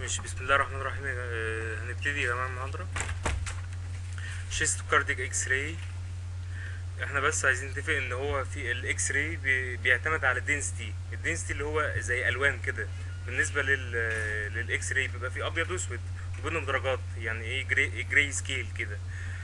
ماشي بسم الله الرحمن الرحيم آه، هنبتدي يا جماعة المحاضرة شيست كارديك اكس راي احنا بس عايزين نتفق ان هو في الاكس راي بيعتمد على الدنسيتي الدنسيتي اللي هو زي الوان كده بالنسبة لل للاكس راي بيبقى في ابيض واسود وبينهم درجات يعني ايه جراي, جراي سكيل كده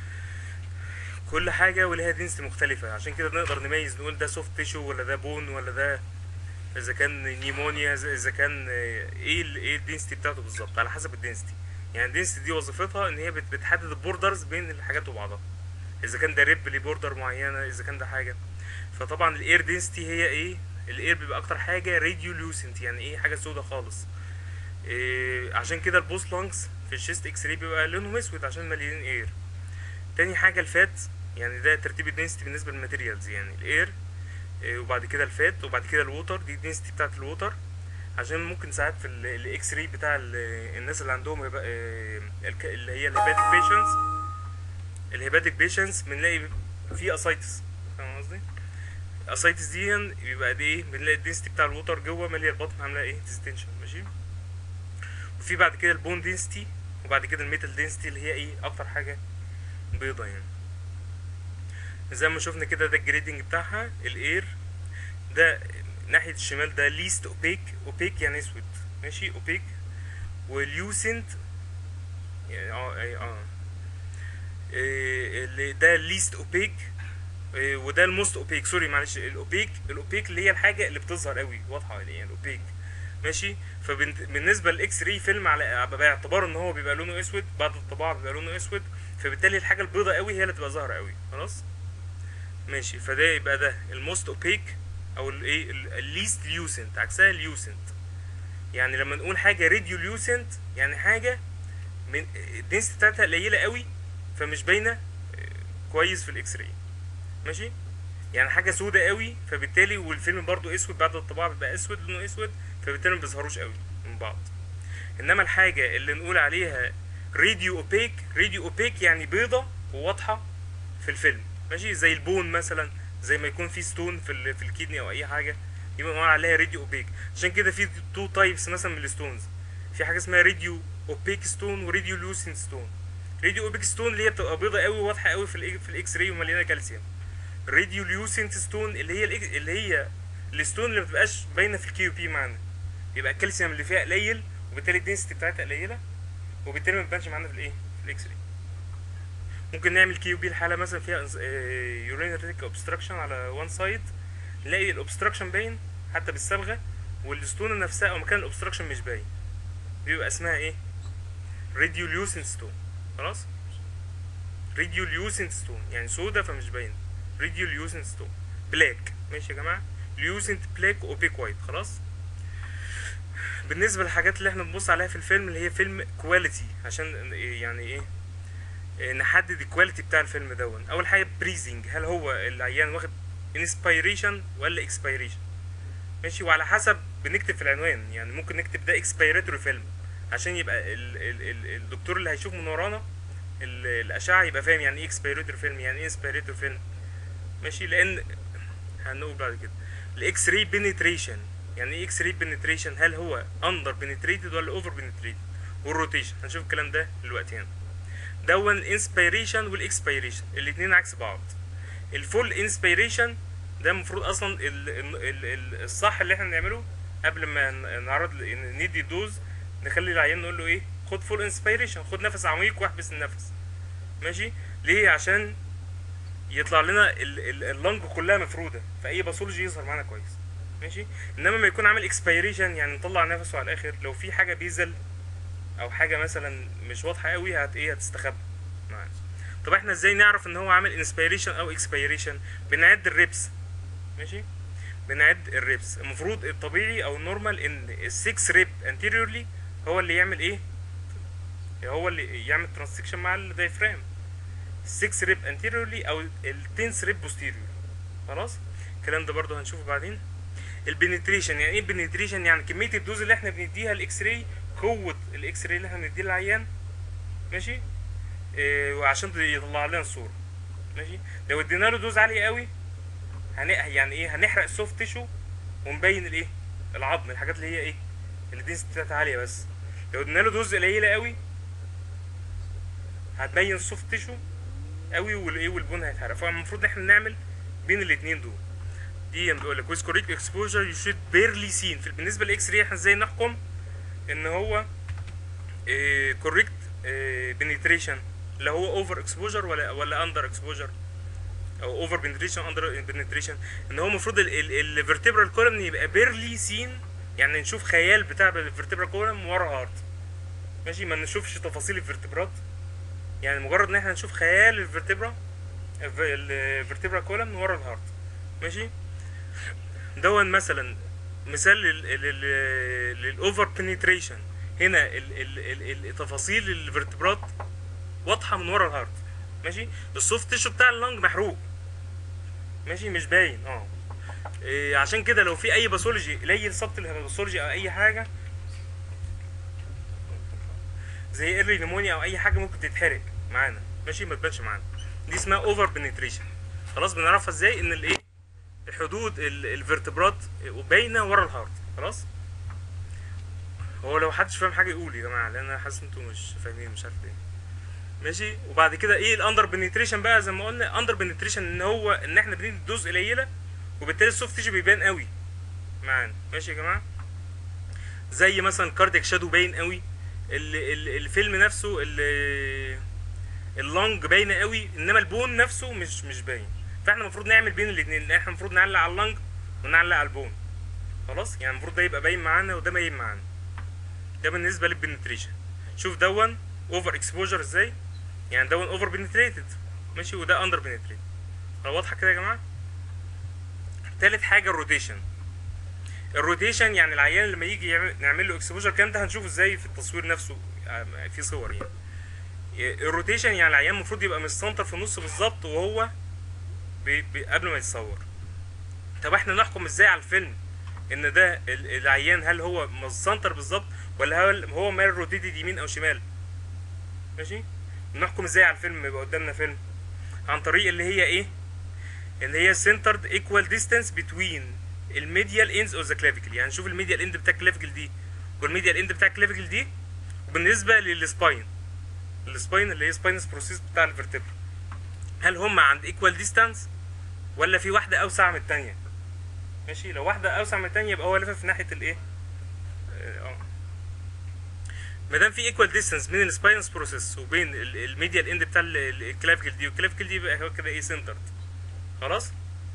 كل حاجة ولها دنسيتي مختلفة عشان كده نقدر نميز نقول ده سوفت تيشو ولا ده بون ولا ده اذا كان نيمونيا اذا كان ايه ال ايه الدنسيتي بتاعته بالظبط على حسب الدنسيتي يعني الدنسيتي دي وظيفتها ان هي بت- بتحدد البوردرز بين الحاجات وبعضها اذا كان ده ريب ليه بوردر معينه اذا كان ده حاجه فطبعا الاير دنسيتي هي ايه الاير بيبقى اكتر حاجه راديولوسنت يعني ايه حاجه سودة خالص إيه عشان كده البوست لانجز في الشيست اكس راي بيبقى لونهم اسود عشان مليانين اير تاني حاجه الفات يعني ده ترتيب الدنسيتي بالنسبه للماتيريالز يعني الاير إيه، وبعد كده الفات وبعد كده الووتر دي الدنسيتي بتاعت الووتر عشان ممكن ساعات في الاكس راي بتاع ال- الناس اللي عندهم هيبقى إيه، الك- اللي هي الهيباتيك بيشنتس الهيباتيك بيشنتس بنلاقي في اسايتس فاهم قصدي اسايتس دي بيبقى دي ايه بنلاقي الدنسيتي بتاع الووتر جوه ماليه البطن عامله ايه ديستنشن ماشي وفي بعد كده البون دنسيتي وبعد كده الميتال دنسيتي اللي هي ايه اكتر حاجه بيضه يعني زي ما شفنا كده ده الجريدنج بتاعها الاير ده ناحية الشمال ده ليست اوبيك اوبيك يعني اسود ماشي اوبيك واليوسنت يعني اه اي اه إيه، اللي ده ليست اوبيك وده الموست اوبيك سوري معلش الاوبيك الاوبيك اللي هي الحاجة اللي بتظهر قوي واضحة يعني الاوبيك ماشي فبالنسبة للاكس راي فيلم على باعتبار ان هو بيبقى لونه اسود بعد الطباعة بيبقى لونه اسود فبالتالي الحاجة البيضاء قوي هي اللي تبقى ظاهرة قوي خلاص ماشي فده يبقى ده الموست اوبيك او الايه الليست ليوسنت عكسها اليوسنت يعني لما نقول حاجه راديو ليوسنت يعني حاجه من الدنسيتي بتاعتها قليله قوي فمش باينه آه، كويس في الاكس راي ماشي يعني حاجه سودة قوي فبالتالي والفيلم برضو اسود بعد الطباعه بيبقى اسود لونه اسود فبالتالي ما بيظهروش قوي من بعض انما الحاجه اللي نقول عليها راديو اوبيك راديو اوبيك يعني بيضه وواضحه في الفيلم ماشي زي البون مثلا زي ما يكون في ستون في ال في الكدني او اي حاجه يبقى نقول عليها راديو اوبيك عشان كده في تو تايبس مثلا من الستونز في حاجه اسمها راديو اوبيك ستون وراديو لوسين ستون راديو اوبيك ستون اللي هي بتبقى بيضه قوي واضحه قوي في ال في الاكس راي ومليانه كالسيوم راديو لوسين ستون اللي هي الإك- اللي هي الستون اللي ما بتبقاش باينه في الكيو بي معانا يبقى الكالسيوم اللي فيها قليل وبالتالي الدنسيتي بتاعتها قليله وبالتالي ما بتبانش معانا في الايه في الاكس راي ممكن نعمل كيو بي الحاله مثلا فيها يورينريك اوبستراكشن على وان سايد نلاقي الاوبستراكشن باين حتى بالصبغه والستونه نفسها او مكان الاوبستراكشن مش باين بيبقى اسمها ايه راديوليوسنت ستون خلاص راديوليوسنت ستون يعني سودا فمش باين راديوليوسنت ستون بلاك ماشي يا جماعه ليوسنت بلاك اوبيك وايت خلاص بالنسبه للحاجات اللي احنا بنبص عليها في الفيلم اللي هي فيلم كواليتي عشان يعني ايه إيه، نحدد الكواليتي بتاع الفيلم دون اول حاجه بريزنج هل هو العيان واخد انسبيريشن ولا اكسبيريشن ماشي وعلى حسب بنكتب في العنوان يعني ممكن نكتب ده اكسبيراتوري فيلم عشان يبقى ال ال ال الدكتور اللي هيشوف من ورانا ال- الاشعه يبقى فاهم يعني ايه اكسبيراتوري فيلم يعني ايه انسبيراتوري فيلم ماشي لان هنقول بعد كده الاكس راي بنتريشن يعني ايه اكس راي بنتريشن هل هو اندر بنتريتد ولا اوفر بنتريتد والروتيشن هنشوف الكلام ده دلوقتي هنا دون الانسبيريشن والاكسبيريشن الاتنين عكس بعض الفول انسبيريشن ده المفروض اصلا ال ال ال ال الصح اللي احنا نعمله قبل ما ن- نعرض ل- ندي الدوز نخلي العيان نقول له ايه خد فول انسبيريشن خد نفس عميق واحبس النفس ماشي ليه عشان يطلع لنا ال- ال- اللنج كلها مفروده فاي باثولوجي يظهر معانا كويس ماشي انما ما يكون عامل اكسبيريشن يعني نطلع نفسه على الاخر لو في حاجه بيزل او حاجه مثلا مش واضحه قوي هت ايه هتستخبى معانا طب احنا ازاي نعرف ان هو عامل انسبيريشن او اكسبيريشن بنعد الريبس ماشي بنعد الريبس المفروض الطبيعي او النورمال ان ال6 ريب انتيريورلي هو اللي يعمل ايه هو اللي يعمل ترانسكشن مع الدايفرام 6 ريب انتيريورلي او ال 10 ريب بوستيريور خلاص الكلام ده برضو هنشوفه بعدين البنتريشن يعني ايه البنتريشن يعني كميه الدوز اللي احنا بنديها الاكس راي قوه الاكس راي اللي احنا بنديها للعيان ماشي إيه وعشان يطلع لنا الصوره ماشي لو ادينا له دوز عاليه قوي هن... يعني ايه هنحرق السوفت تيشو ونبين الايه العظم الحاجات اللي هي ايه اللي الدنسيتي بتاعتها عاليه بس لو ادينا له دوز قليله قوي هتبين السوفت تيشو قوي والايه والبون هيتحرق فالمفروض ان احنا نعمل بين الاثنين دول دي بيقول لك with correct exposure you should barely seen في بالنسبه للاكس راي احنا ازاي نحكم ان هو كوريكت بنتريشن اللي هو اوفر اكسبوجر ولا ولا اندر اكسبوجر او اوفر بنتريشن اندر بنتريشن ان هو المفروض الفرتبرال كولم يبقى بيرلي سين يعني نشوف خيال بتاع الفرتبرال كولم ورا هارت ماشي ما نشوفش تفاصيل الفرتبرات يعني مجرد ان احنا نشوف خيال الفرتبرا الفرتبرا كولم ورا الهارت ماشي دون مثلا مثال للاوفر بنتريشن هنا ال ال ال ال تفاصيل الفرتبرات واضحه من ورا الهارت ماشي السوفت تيشو بتاع اللنج محروق ماشي مش باين اه إيه عشان كده لو في اي باثولوجي قليل صبت الباثولوجي او اي حاجه زي ايرلي نيمونيا او اي حاجه ممكن تتحرق معانا ماشي ما تبانش معانا دي اسمها اوفر بنتريشن خلاص بنعرفها ازاي ان الايه حدود الفرتبرات باينه ورا الهارت خلاص هو لو محدش فاهم حاجه يقول يا جماعه لان انا حاسس انتوا مش فاهمين مش عارف ايه ماشي وبعد كده ايه الاندر بنتريشن بقى زي ما قلنا اندر بنتريشن ان هو ان احنا بندي دوز قليله وبالتالي السوفت تيشو بيبان قوي معانا ماشي يا جماعه زي مثلا كاردياك شادو باين قوي ال ال الفيلم نفسه ال اللونج باينه قوي انما البون نفسه مش مش باين فاحنا المفروض نعمل بين الاثنين احنا المفروض نعلق على اللونج ونعلق على البون خلاص يعني المفروض ده يبقى باين معانا وده باين معانا ده بالنسبه للبنتريشن شوف دون اوفر اكسبوجر ازاي يعني دون اوفر بنتريتد ماشي وده اندر بنتريتد واضحه كده يا جماعه تالت حاجه الروتيشن الروتيشن يعني العيان لما يجي يعمل نعمل له اكسبوجر الكلام ده هنشوفه ازاي في التصوير نفسه في صور يعني الروتيشن يعني العيان المفروض يبقى مستنطر في النص بالظبط وهو بي بي قبل ما يتصور طب احنا نحكم ازاي على الفيلم ان ده العيان هل هو مستنطر بالظبط ولا هل هو مال روتيتد يمين او شمال ماشي نحكم ازاي على الفيلم يبقى قدامنا فيلم عن طريق اللي هي ايه اللي هي centered equal distance between الميديال اندز اوف ذا كلافيكل يعني نشوف الميديال اند بتاع الكلافيكل دي والميديال اند بتاع الكلافيكل دي وبالنسبه للسباين السباين اللي هي سباينس بروسيس بتاع الفرتبرا هل هم عند ايكوال ديستانس ولا في واحده اوسع من الثانيه ماشي لو واحده اوسع من الثانيه يبقى هو لافف ناحيه الايه اه ما دام في ايكوال ديستانس بين السباينس بروسيس وبين الميديال اند بتاع الكلافيكل دي والكلافيكل دي يبقى هو كده ايه سنترد خلاص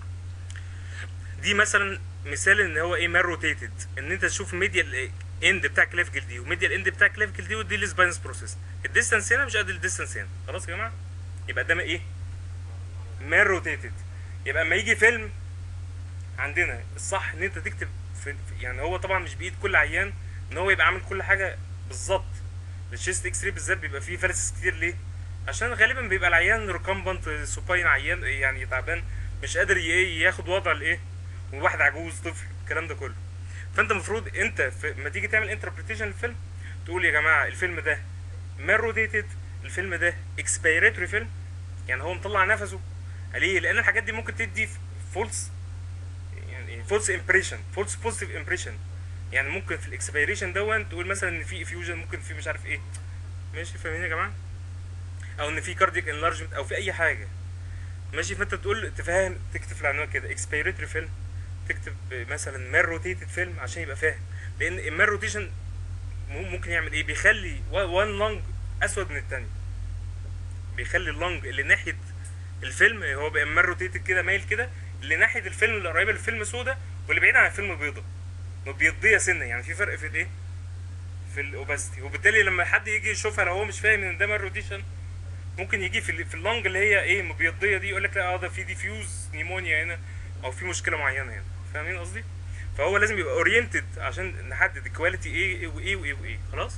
دي مثلا مثال ان هو ايه مان روتيتد ان انت تشوف ميديال اند بتاع كلافيكل دي وميديال اند بتاع كلافيكل دي ودي السباينس بروسيس الديستانس هنا مش قد الديستانس هنا خلاص يا جماعه يبقى ده ايه مان روتيتد يبقى اما يجي فيلم عندنا الصح ان انت تكتب في يعني هو طبعا مش بايد كل عيان ان هو يبقى عامل كل حاجه بالظبط الشيست اكس راي بالذات بيبقى فيه فالسز كتير ليه عشان غالبا بيبقى العيان ريكمبنت سوباين عيان يعني تعبان مش قادر ياخد وضع الايه وواحد عجوز طفل الكلام ده كله فانت المفروض انت لما تيجي تعمل انتربريتيشن للفيلم تقول يا جماعه الفيلم ده مان روتيتد الفيلم ده اكسبيريتوري فيلم يعني هو مطلع نفسه ليه لان الحاجات دي ممكن تدي فولس يعني فولس امبريشن فولس بوزيتيف امبريشن يعني ممكن في الاكسبيريشن دون تقول مثلا ان في افيوجن ممكن في مش عارف ايه ماشي فاهمين يا جماعه او ان في كاردياك انلارجمنت او في اي حاجه ماشي فانت تقول تفهم تكتب في العنوان كده اكسبيريتوري فيلم تكتب مثلا مان روتيتد فيلم عشان يبقى فاهم لان المان روتيشن ممكن يعمل ايه بيخلي وان لونج اسود من الثانيه بيخلي اللونج اللي ناحيه الفيلم هو بقى مان روتيتد كده مايل كده اللي ناحيه الفيلم اللي قريبه للفيلم سودا واللي بعيد عن الفيلم بيضه مبيضيه سنه يعني في فرق في الايه في الاوباستي وبالتالي لما حد يجي يشوفها لو هو مش فاهم ان ده مان روتيشن ممكن يجي في في اللونج اللي هي ايه مبيضيه دي يقول لك لا اه ده في ديفيوز نيمونيا هنا او في مشكله معينه هنا فاهمين قصدي فهو لازم يبقى اورينتد عشان نحدد الكواليتي ايه وايه وايه وايه خلاص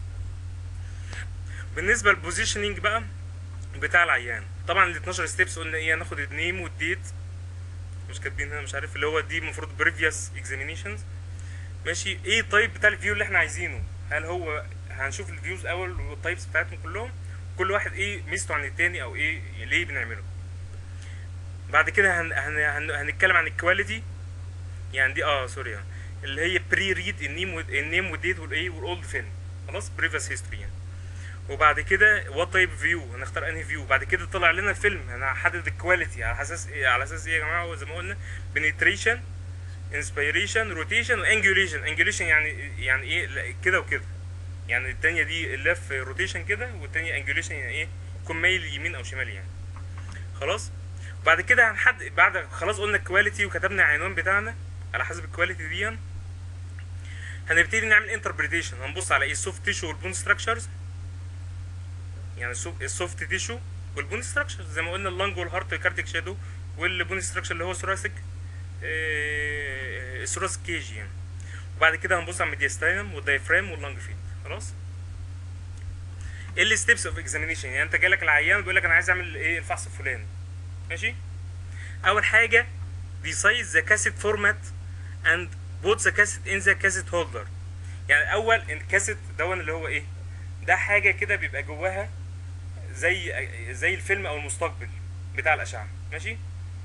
بالنسبه للبوزيشننج بقى بتاع العيان طبعا ال 12 ستيبس قلنا ايه هناخد النيم والديت مش كاتبين هنا مش عارف اللي هو دي المفروض بريفيوس اكزامينيشنز ماشي ايه التايب بتاع الفيو اللي احنا عايزينه هل هو هنشوف الفيوز اول والتايبس بتاعتهم كلهم كل واحد ايه ميزته عن التاني او ايه ليه بنعمله بعد كده هن هن هن هنتكلم عن الكواليتي يعني دي اه سوري اللي هي بري ريد النيم النيم والديت والايه والاولد فيلم خلاص بريفيس هيستوري يعني وبعد كده وات تايب فيو هنختار انهي فيو بعد كده طلع لنا الفيلم انا هحدد الكواليتي على اساس ايه على اساس ايه يا جماعه زي ما قلنا بنتريشن انسبيريشن روتيشن وانجوليشن انجوليشن يعني يعني ايه لا، كده وكده يعني التانية دي اللف روتيشن كده والتانية انجوليشن يعني ايه يكون مايل يمين او شمال يعني خلاص بعد كده هنحد بعد خلاص قلنا الكواليتي وكتبنا العنوان بتاعنا على حسب الكواليتي دي هنبتدي نعمل انتربريتيشن هنبص على ايه السوفت تيشو والبون ستراكشرز يعني السو- السوفت تيشو والبون ستراكشر زي ما قلنا اللنج والهارت كارديك شادو والبون ستراكشر اللي هو ثوراسيك الثوراسيك كيج يعني وبعد كده هنبص على الميدياستاينم والدايفرام واللنج فيد خلاص ايه الستبس اوف اكزامينيشن يعني انت جالك العيان بيقول لك انا عايز اعمل ايه الفحص الفلاني ماشي اول حاجه decide the cassette format and put the cassette in the cassette holder يعني اول الكاسيت دون اللي هو ايه ده حاجه كده بيبقى جواها زي زي الفيلم او المستقبل بتاع الاشعه ماشي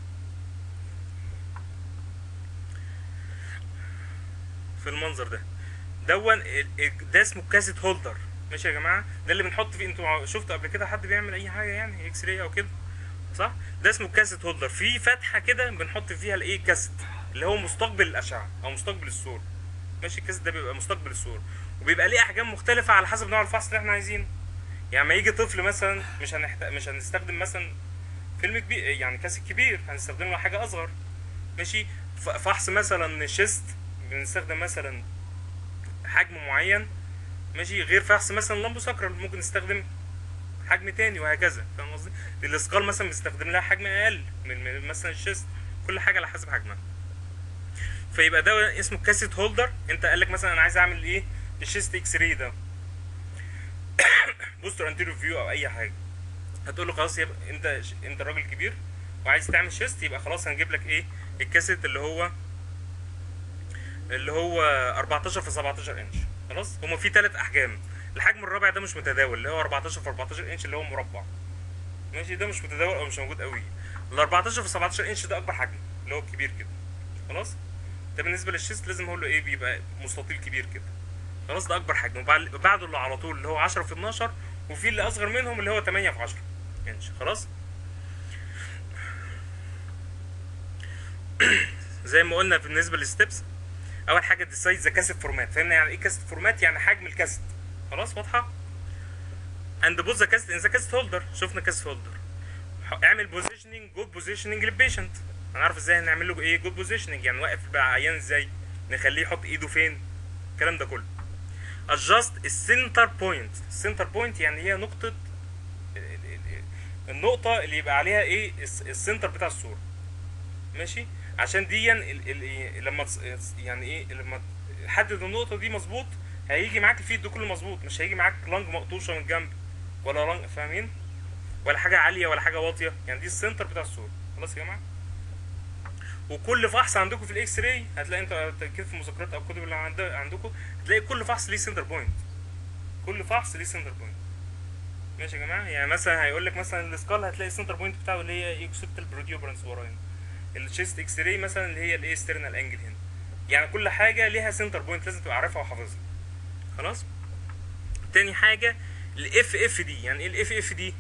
في المنظر ده دون ال- ال- ده اسمه كاسيت هولدر ماشي يا جماعه ده اللي بنحط فيه انتوا شفتوا قبل كده حد بيعمل اي حاجه يعني اكس راي او كده صح ده اسمه كاسيت هولدر في فتحه كده بنحط فيها الايه كاسيت اللي هو مستقبل الاشعه او مستقبل الصوره ماشي الكاسيت ده بيبقى مستقبل الصوره وبيبقى ليه احجام مختلفه على حسب نوع الفحص اللي احنا عايزينه يعني ما يجي طفل مثلا مش هنحتاج مش هنستخدم مثلا فيلم كبير يعني كاسيت كبير هنستخدم له حاجه اصغر ماشي ف- فحص مثلا شيست بنستخدم مثلا حجم معين ماشي غير فحص مثلا لامبو ساكرال ممكن نستخدم حجم تاني وهكذا فاهم قصدي الاسقال مثلا بنستخدم لها حجم اقل من من مثلا الشيست كل حاجه على حسب حجمها فيبقى ده اسمه كاسيت هولدر انت قال لك مثلا انا عايز اعمل ايه الشيست اكس راي ده بوستر انتيريو فيو او اي حاجه هتقول له خلاص يبقى انت انت راجل كبير وعايز تعمل شيست يبقى خلاص هنجيب لك ايه الكاسيت اللي هو اللي هو 14 في 17 انش خلاص هما في ثلاث احجام الحجم الرابع ده مش متداول اللي هو 14 في 14 انش اللي هو مربع ماشي ده مش متداول او مش موجود قوي ال 14 في 17 انش ده اكبر حجم اللي هو الكبير كده خلاص ده بالنسبه للشيست لازم اقول له ايه بيبقى مستطيل كبير كده خلاص ده اكبر حجم وبعد- بعده اللي على طول اللي هو 10 في 12 وفي اللي اصغر منهم اللي هو 8 في 10 انش خلاص زي ما قلنا بالنسبه للستبس اول حاجه ديسايد ذا كاسيت فورمات فهمنا يعني ايه كاسيت فورمات يعني حجم الكاسيت خلاص واضحه اند بوز ذا كاسيت ان ذا كاسيت هولدر شفنا كاسيت هولدر اعمل بوزيشننج جود بوزيشننج للبيشنت هنعرف ازاي هنعمل له ايه جود بوزيشننج يعني واقف بقى عيان ازاي نخليه يحط ايده فين الكلام ده كله adjust السنتر بوينت السنتر بوينت يعني هي نقطه ال- ال- ال- النقطه اللي يبقى عليها ايه الس- السنتر بتاع الصوره ماشي عشان دي ال ال لما تص- يعني ايه لما تحدد النقطه دي مظبوط هيجي معاك الفيد ده كله مظبوط مش هيجي معاك لانج مقطوشه من جنب ولا لانج فاهمين ولا حاجه عاليه ولا حاجه واطيه يعني دي السنتر بتاع الصوره خلاص يا جماعه وكل فحص عندكم في الاكس راي هتلاقي انت كده في المذكرات او الكتب اللي عند- عندكم هتلاقي كل فحص ليه سنتر بوينت كل فحص ليه سنتر بوينت ماشي يا جماعه يعني مثلا هيقول لك مثلا السكال هتلاقي السنتر بوينت بتاعه اللي هي اكسبتال بروتيوبرانس ورا هنا الشيست اكس راي مثلا اللي هي الايه سترنال انجل هنا يعني كل حاجه ليها سنتر بوينت لازم تبقى عارفها وحافظها خلاص تاني حاجه الاف اف دي يعني ايه الاف اف دي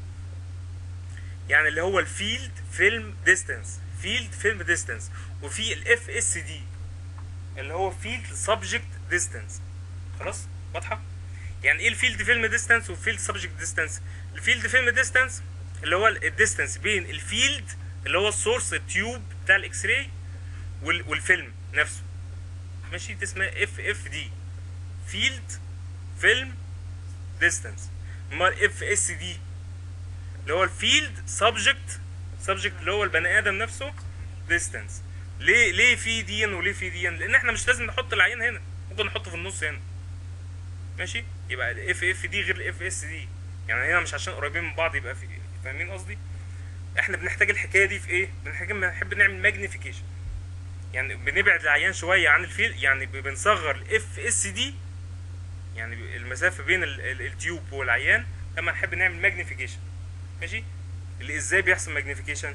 يعني اللي هو الفيلد فيلم ديستانس فيلد فيلم ديستانس وفي الاف اس دي اللي هو فيلد سبجكت ديستانس خلاص واضحه يعني ايه الفيلد فيلم ديستانس والفيلد سبجكت ديستانس الفيلد فيلم ديستانس اللي هو الديستانس بين الفيلد اللي هو السورس التيوب بتاع الاكس راي وال- والفيلم نفسه ماشي دي اسمها اف اف دي فيلد فيلم ديستانس امال اف اس دي اللي هو الفيلد سبجكت سبجكت اللي هو البني ادم نفسه ديستانس ليه ليه في دي وليه في دي لان احنا مش لازم نحط العين هنا ممكن نحطه في النص هنا ماشي يبقى الاف اف دي غير الاف اس دي يعني هنا مش عشان قريبين من بعض يبقى في فاهمين قصدي احنا بنحتاج الحكايه دي في ايه بنحتاج بنحب نعمل ماجنيفيكيشن يعني بنبعد العيان شويه عن الفيل يعني بنصغر الاف اس دي يعني المسافه بين ال- ال- التيوب والعيان لما نحب نعمل ماجنيفيكيشن ماشي اللي ازاي بيحصل ماجنيفيكيشن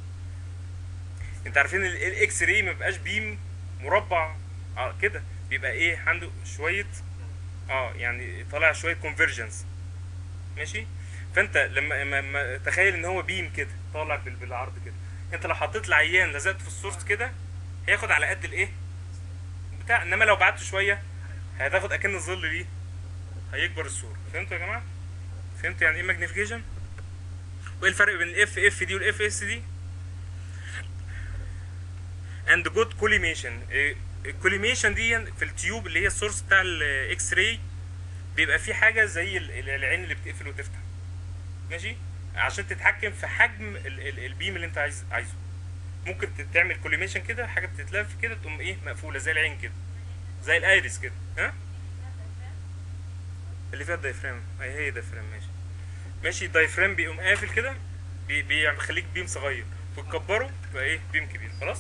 انت عارفين ال- الاكس راي ما بيبقاش بيم مربع ع- كده بيبقى ايه عنده شويه اه يعني طالع شويه كونفرجنس ماشي فانت لما لما- لما تخيل ان هو بيم كده طالع بال- بالعرض كده انت لو حطيت العيان لزقت في السورس كده هياخد على قد الايه بتاع انما لو بعدته شويه هتاخد اكن الظل ليه هيكبر الصوره فهمتوا يا جماعه فهمتوا يعني ايه ماجنيفيكيشن وايه الفرق بين الاف اف دي والاف اس دي اند جود كوليميشن الكوليميشن دي في التيوب اللي هي السورس بتاع الاكس راي بيبقى في حاجه زي ال- ال- العين اللي بتقفل وتفتح ماشي عشان تتحكم في حجم ال- ال- البيم اللي انت عايز عايزه ممكن ت- تعمل كوليميشن كده حاجه بتتلف كده تقوم ايه مقفوله زي العين كده زي الايريس كده ها اللي فيها الدايفرام اي هي دايفرام ماشي ماشي الدايفرام بيقوم قافل كده بي- بيخليك بيم صغير وتكبره تبقى ايه بيم كبير خلاص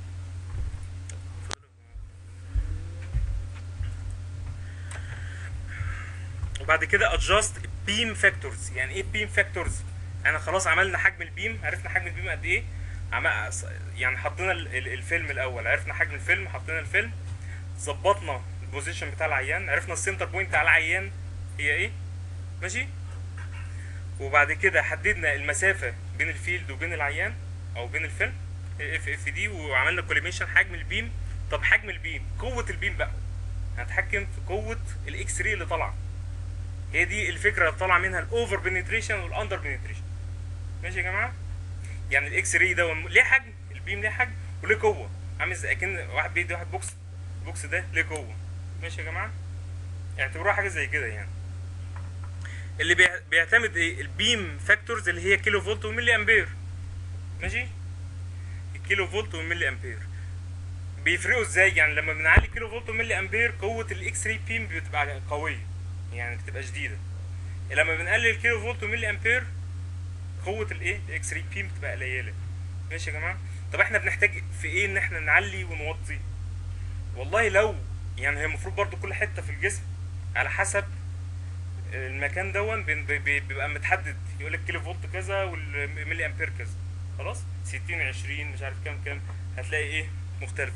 وبعد كده adjust beam factors يعني ايه beam factors احنا خلاص عملنا حجم البيم عرفنا حجم البيم قد ايه عم... يعني حطينا ال- ال- الفيلم الاول عرفنا حجم الفيلم حطينا الفيلم ظبطنا البوزيشن بتاع العيان عرفنا السنتر بوينت على العيان هي ايه ماشي وبعد كده حددنا المسافه بين الفيلد وبين العيان او بين الفيلم اف اف دي وعملنا كوليميشن حجم البيم طب حجم البيم قوه البيم بقى هنتحكم في قوه الاكس راي اللي طالعه هي دي الفكره اللي طالعه منها الاوفر بنتريشن والاندر بنتريشن ماشي يا جماعه يعني الاكس راي ده ليه حجم البيم ليه حجم وليه قوه عامل زي اكن واحد بيدي واحد بوكس البوكس ده ليه قوه ماشي يا جماعه اعتبروها حاجه زي كده يعني اللي بيع- بيعتمد ايه البيم فاكتورز اللي هي كيلو فولت وملي امبير ماشي الكيلو فولت والملي امبير بيفرقوا ازاي يعني لما بنعلي كيلو فولت وملي امبير قوه الاكس راي بيم بتبقى قويه يعني بتبقى شديده لما بنقلل كيلو فولت وملي امبير قوه الايه الاكس راي بيم بتبقى قليله ماشي يا جماعه طب احنا بنحتاج في ايه ان احنا نعلي ونوطي والله لو يعني هي المفروض برضو كل حته في الجسم على حسب المكان دون بين- بي- بي- بيبقى متحدد يقول لك كيلو فولت كذا والملي امبير كذا خلاص 60 20 مش عارف كام كام هتلاقي ايه مختلفه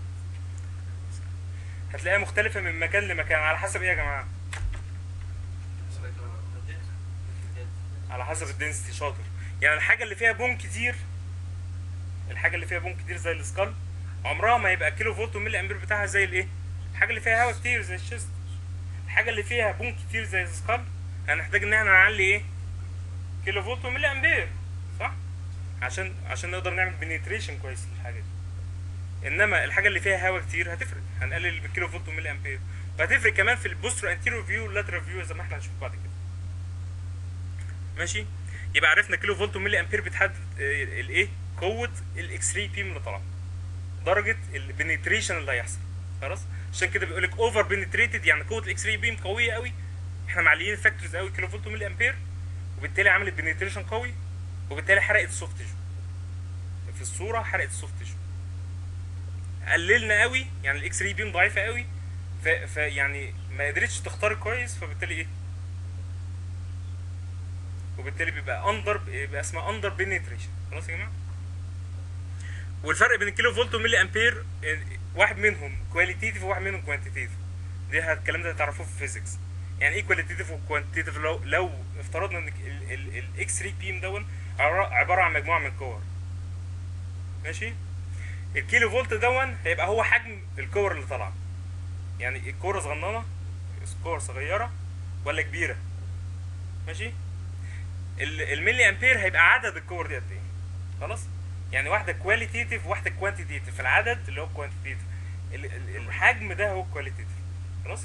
هتلاقيها مختلفه من مكان لمكان على حسب ايه يا جماعه على حسب الدنسيتي شاطر يعني الحاجه اللي فيها بوم كتير الحاجه اللي فيها بوم كتير زي السكال عمرها ما يبقى كيلو فولت وملي امبير بتاعها زي الايه الحاجه اللي فيها هواء كتير زي الشيست الحاجه اللي فيها بوم كتير زي السكال هنحتاج ان احنا نعلي ايه كيلو فولت وملي امبير صح عشان عشان نقدر نعمل بنيتريشن كويس للحاجه دي انما الحاجه اللي فيها هواء كتير هتفرق هنقلل بالكيلو فولت وملي امبير وهتفرق كمان في البوسترو انتيرو فيو واللاترال فيو زي ما احنا هنشوف بعد كده ماشي يبقى عرفنا كيلو فولت وملي امبير بتحدد آه، الايه قوه الاكس راي بيم اللي طالعه درجه البنتريشن اللي هيحصل خلاص عشان كده بيقول لك اوفر بنتريتد يعني قوه الاكس راي بيم قويه قوي احنا معليين الفاكتورز قوي كيلو فولت وملي امبير وبالتالي عملت بنتريشن قوي وبالتالي حرقت السوفت تيشو في الصوره حرقت السوفت تيشو قللنا قوي يعني الاكس راي بيم ضعيفه قوي ف... ف يعني ما قدرتش تخترق كويس فبالتالي ايه وبالتالي بيبقى اندر بيبقى اسمها اندر بنتريشن خلاص يا جماعه والفرق بين الكيلو فولت والملي امبير آه، واحد منهم كواليتيتيف وواحد منهم كوانتيتيف دي ه- الكلام ده هتعرفوه في الفيزيكس يعني ايه كواليتيتيف وكوانتيتيف لو لو افترضنا ان الاكس راي بيم دون عبارة- عباره عن مجموعه من الكور ماشي الكيلو فولت دون هيبقى هو حجم الكور اللي طالعه يعني الكوره صغننه كور صغيره ولا كبيره ماشي ال- الملي امبير هيبقى عدد الكور دي قد ايه خلاص يعني واحده كواليتيتيف وواحده كوانتيتيف العدد اللي هو كوانتيتيف الحجم ده هو كواليتيتيف خلاص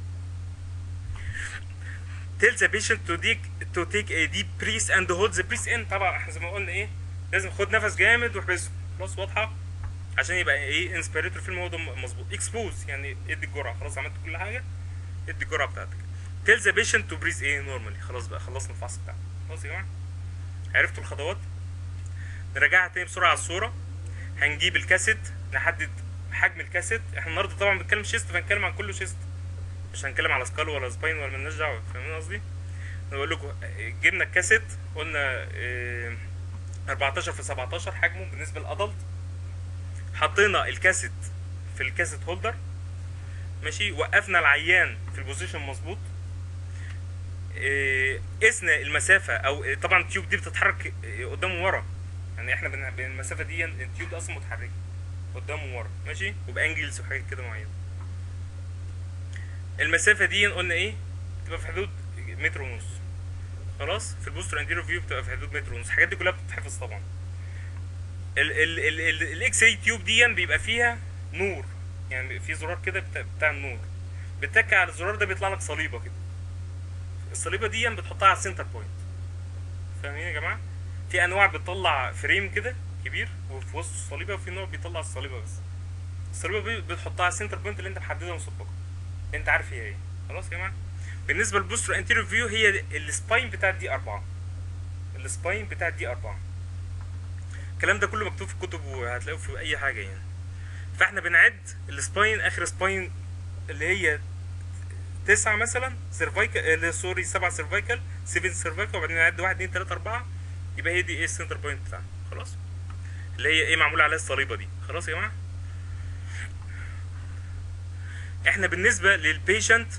tell the patient to take to take a deep breath and hold the breath in طبعا احنا زي ما قلنا ايه لازم خد نفس جامد واحبسه خلاص واضحه عشان يبقى ايه انسبيريتور فيلم هو ده مظبوط اكسبوز يعني ادي الجرعه خلاص عملت كل حاجه ادي الجرعه بتاعتك tell the patient to breathe ايه نورمالي خلاص بقى خلصنا الفحص بتاعنا خلاص يا جماعه عرفتوا الخطوات نراجعها تاني بسرعه على الصوره هنجيب الكاسيت نحدد حجم الكاسيت احنا النهارده طبعا بنتكلم شيست فهنتكلم عن كله شيست مش هنتكلم على سكال ولا سباين ولا ملناش دعوه فاهمين قصدي نقول لكم جبنا الكاسيت قلنا اه 14 في 17 حجمه بالنسبه للادلت حطينا الكاسيت في الكاسيت هولدر ماشي وقفنا العيان في البوزيشن مظبوط إيه، قسنا المسافه او إيه، طبعا التيوب دي بتتحرك إيه، قدام وورا يعني احنا بن- بين المسافه دي التيوب دي اصلا متحركه قدام وورا ماشي وبانجلز وحاجات كده معينه المسافه دي قلنا ايه تبقى في حدود متر ونص خلاص في البوستر انتيريور فيو بتبقى في حدود متر ونص الحاجات دي كلها بتتحفظ طبعا ال ال ال ال الاكس راي تيوب دي بيبقى فيها نور يعني بيبقى في زرار كده بتاع, بتاع النور بتتك على الزرار ده بيطلع لك صليبه كده الصليبه دي بتحطها على السنتر بوينت فاهمين يا جماعه في انواع بتطلع فريم كده كبير وفي وسط الصليبه وفي نوع بيطلع الصليبه بس الصليبه دي بتحطها على السنتر بوينت اللي انت محددها مسبقا انت عارف هي ايه خلاص يا جماعه بالنسبه للبوستر انتيريور فيو هي السباين بتاع دي أربعة السباين بتاع دي أربعة الكلام ده كله مكتوب في الكتب وهتلاقوه في اي حاجه يعني فاحنا بنعد السباين اخر سباين اللي هي تسعة مثلا سيرفايكال سوري سبعة سيرفايكال 7 سيرفايكال وبعدين نعد واحد اتنين تلاتة أربعة يبقى هي دي ايه السنتر بوينت بتاعنا خلاص اللي هي ايه معمول عليها الصليبة دي خلاص يا جماعة احنا بالنسبة للبيشنت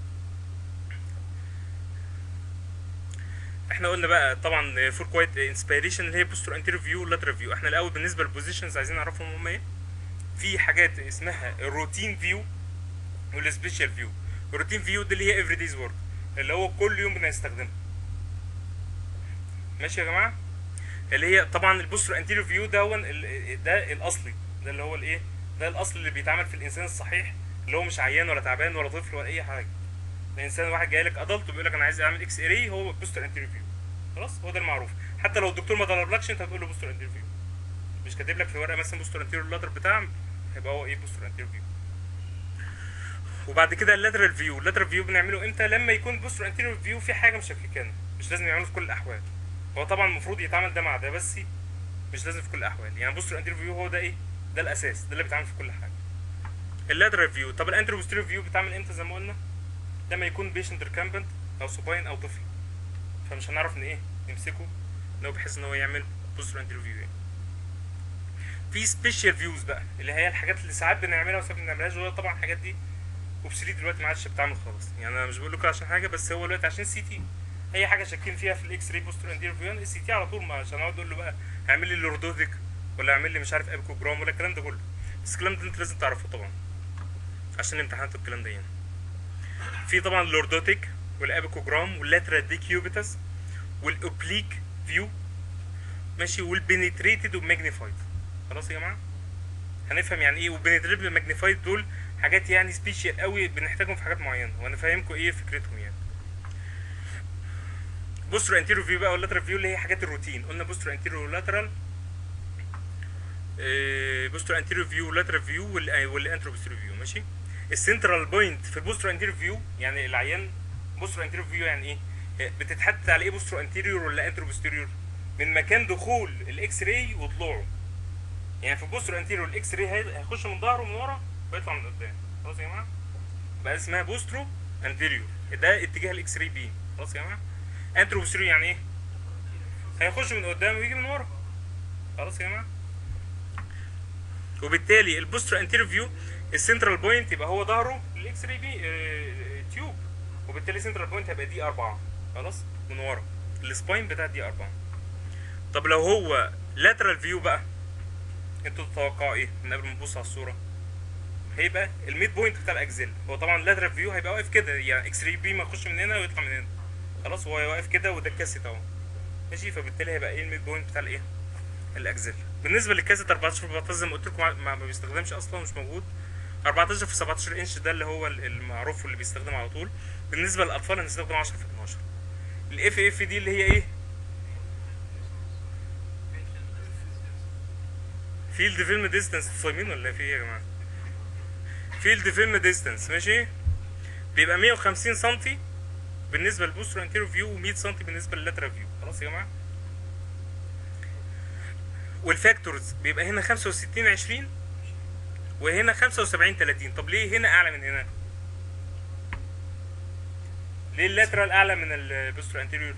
احنا قلنا بقى طبعا فور كويت انسبيريشن اللي هي بوستر انتيريور فيو لاترال فيو احنا الاول بالنسبه للبوزيشنز عايزين نعرفهم هم ايه في حاجات اسمها الروتين فيو والسبيشال فيو الروتين فيو دي اللي هي افري دايز ورك اللي هو كل يوم بنستخدمها ماشي يا جماعه اللي هي طبعا البوستر انتيريور فيو ده هو ال- ده الاصلي ده اللي هو الايه ده الاصل اللي بيتعمل في الانسان الصحيح اللي هو مش عيان ولا تعبان ولا طفل ولا اي حاجه الانسان واحد جاي لك ادلت وبيقول لك انا عايز اعمل اكس راي هو بوستر انتيريور فيو خلاص هو ده المعروف حتى لو الدكتور ما طلبلكش انت هتقول له بوستر انتيريور فيو مش كاتب لك في ورقه مثلا بوستر انتيريور اللاتر بتاع هيبقى هو ايه بوستر انتيريور فيو وبعد كده اللاترال فيو اللاترال فيو بنعمله امتى لما يكون بوستر انتيريور فيو في حاجه مش افريكانه مش لازم يعمله في كل الاحوال هو طبعا المفروض يتعمل ده مع ده بس مش لازم في كل الاحوال يعني بوستر انتيريور فيو هو ده ايه ده الاساس ده اللي بيتعمل في كل حاجه اللاترال فيو طب الانترو بوستيريور فيو بيتعمل امتى زي ما قلنا لما يكون بيشنت ريكامبنت او سوباين او طفل فمش هنعرف ان ايه نمسكه لو بحيث ان هو يعمل بوستر انترفيو يعني في سبيشال فيوز بقى اللي هي الحاجات اللي ساعات بنعملها وساعات ما بنعملهاش وهي طبعا الحاجات دي اوبسليت دلوقتي ما عادش بتتعمل خالص يعني انا مش بقول لكم عشان حاجه بس هو دلوقتي عشان السي تي اي حاجه شاكين فيها في الاكس راي بوستر انتيريور فيو السي تي على طول ما عشان اقعد اقول له بقى اعمل لي اللوردوتيك ولا اعمل لي مش عارف ابيكوجرام ولا الكلام ده كله بس الكلام ده انت لازم تعرفه طبعا عشان الامتحانات والكلام ده يعني في طبعا اللوردوتيك والابيكوجرام واللاترال ديكيوبيتس والاوبليك فيو ماشي والبنتريتد والماجنيفايد خلاص يا جماعه هنفهم يعني ايه والبنتريتد والماجنيفايد دول حاجات يعني سبيشال قوي بنحتاجهم في حاجات معينه وانا فاهمكم ايه فكرتهم يعني بوستر انتيريور فيو بقى واللاترال فيو اللي هي حاجات الروتين قلنا بوستر انتيريور واللاترال بوستر انتيريور فيو واللاترال فيو والانترو بوستيريور فيو ماشي السنترال بوينت في البوستر انتيريور فيو يعني العيان بوستر انتيريور فيو يعني ايه بتتحدد على ايه بوستر انتيريور ولا انترو بوستيريور من مكان دخول الاكس راي وطلوعه يعني في البوستر انتيريور الاكس راي هيخش من ظهره من ورا ويطلع من قدام خلاص يا جماعه بقى اسمها بوسترو انتيريور ده اتجاه الاكس راي بي خلاص يا جماعه انترو بوستيريور يعني ايه هيخش من قدام ويجي من ورا خلاص يا جماعه وبالتالي البوستر انتيريور فيو السنترال بوينت يبقى هو ظهره للاكس راي بي اه تيوب وبالتالي السنترال بوينت هيبقى دي 4 خلاص من ورا السباين بتاع دي 4 طب لو هو لاترال فيو بقى انتوا تتوقعوا ايه من قبل ما نبص على الصوره هيبقى الميد بوينت بتاع الاكزيل هو طبعا اللاترال فيو هيبقى واقف كده يعني اكس راي بي ما يخش من هنا ويطلع من هنا خلاص هو واقف كده وده الكاسيت اهو ماشي فبالتالي هيبقى ايه الميد بوينت بتاع الايه الاكزيل بالنسبه للكاسيت 14 في 14 زي ما قلت لكم ما ما بيستخدمش اصلا مش موجود 14 في 17 انش ده اللي هو المعروف واللي بيستخدم على طول بالنسبه للاطفال هنستخدم 10 في 12 الاف اف دي اللي هي ايه فيلد فيلم ديستانس صايمين ولا في ايه يا جماعه فيلد فيلم ديستانس ماشي بيبقى 150 سم بالنسبه للبوستر انتيريور فيو و100 سم بالنسبه لللاترال فيو خلاص يا جماعه والفاكتورز بيبقى هنا 65 20 وهنا 75 30 طب ليه هنا اعلى من هنا ليه اللاترال اعلى من البوستر انتيريور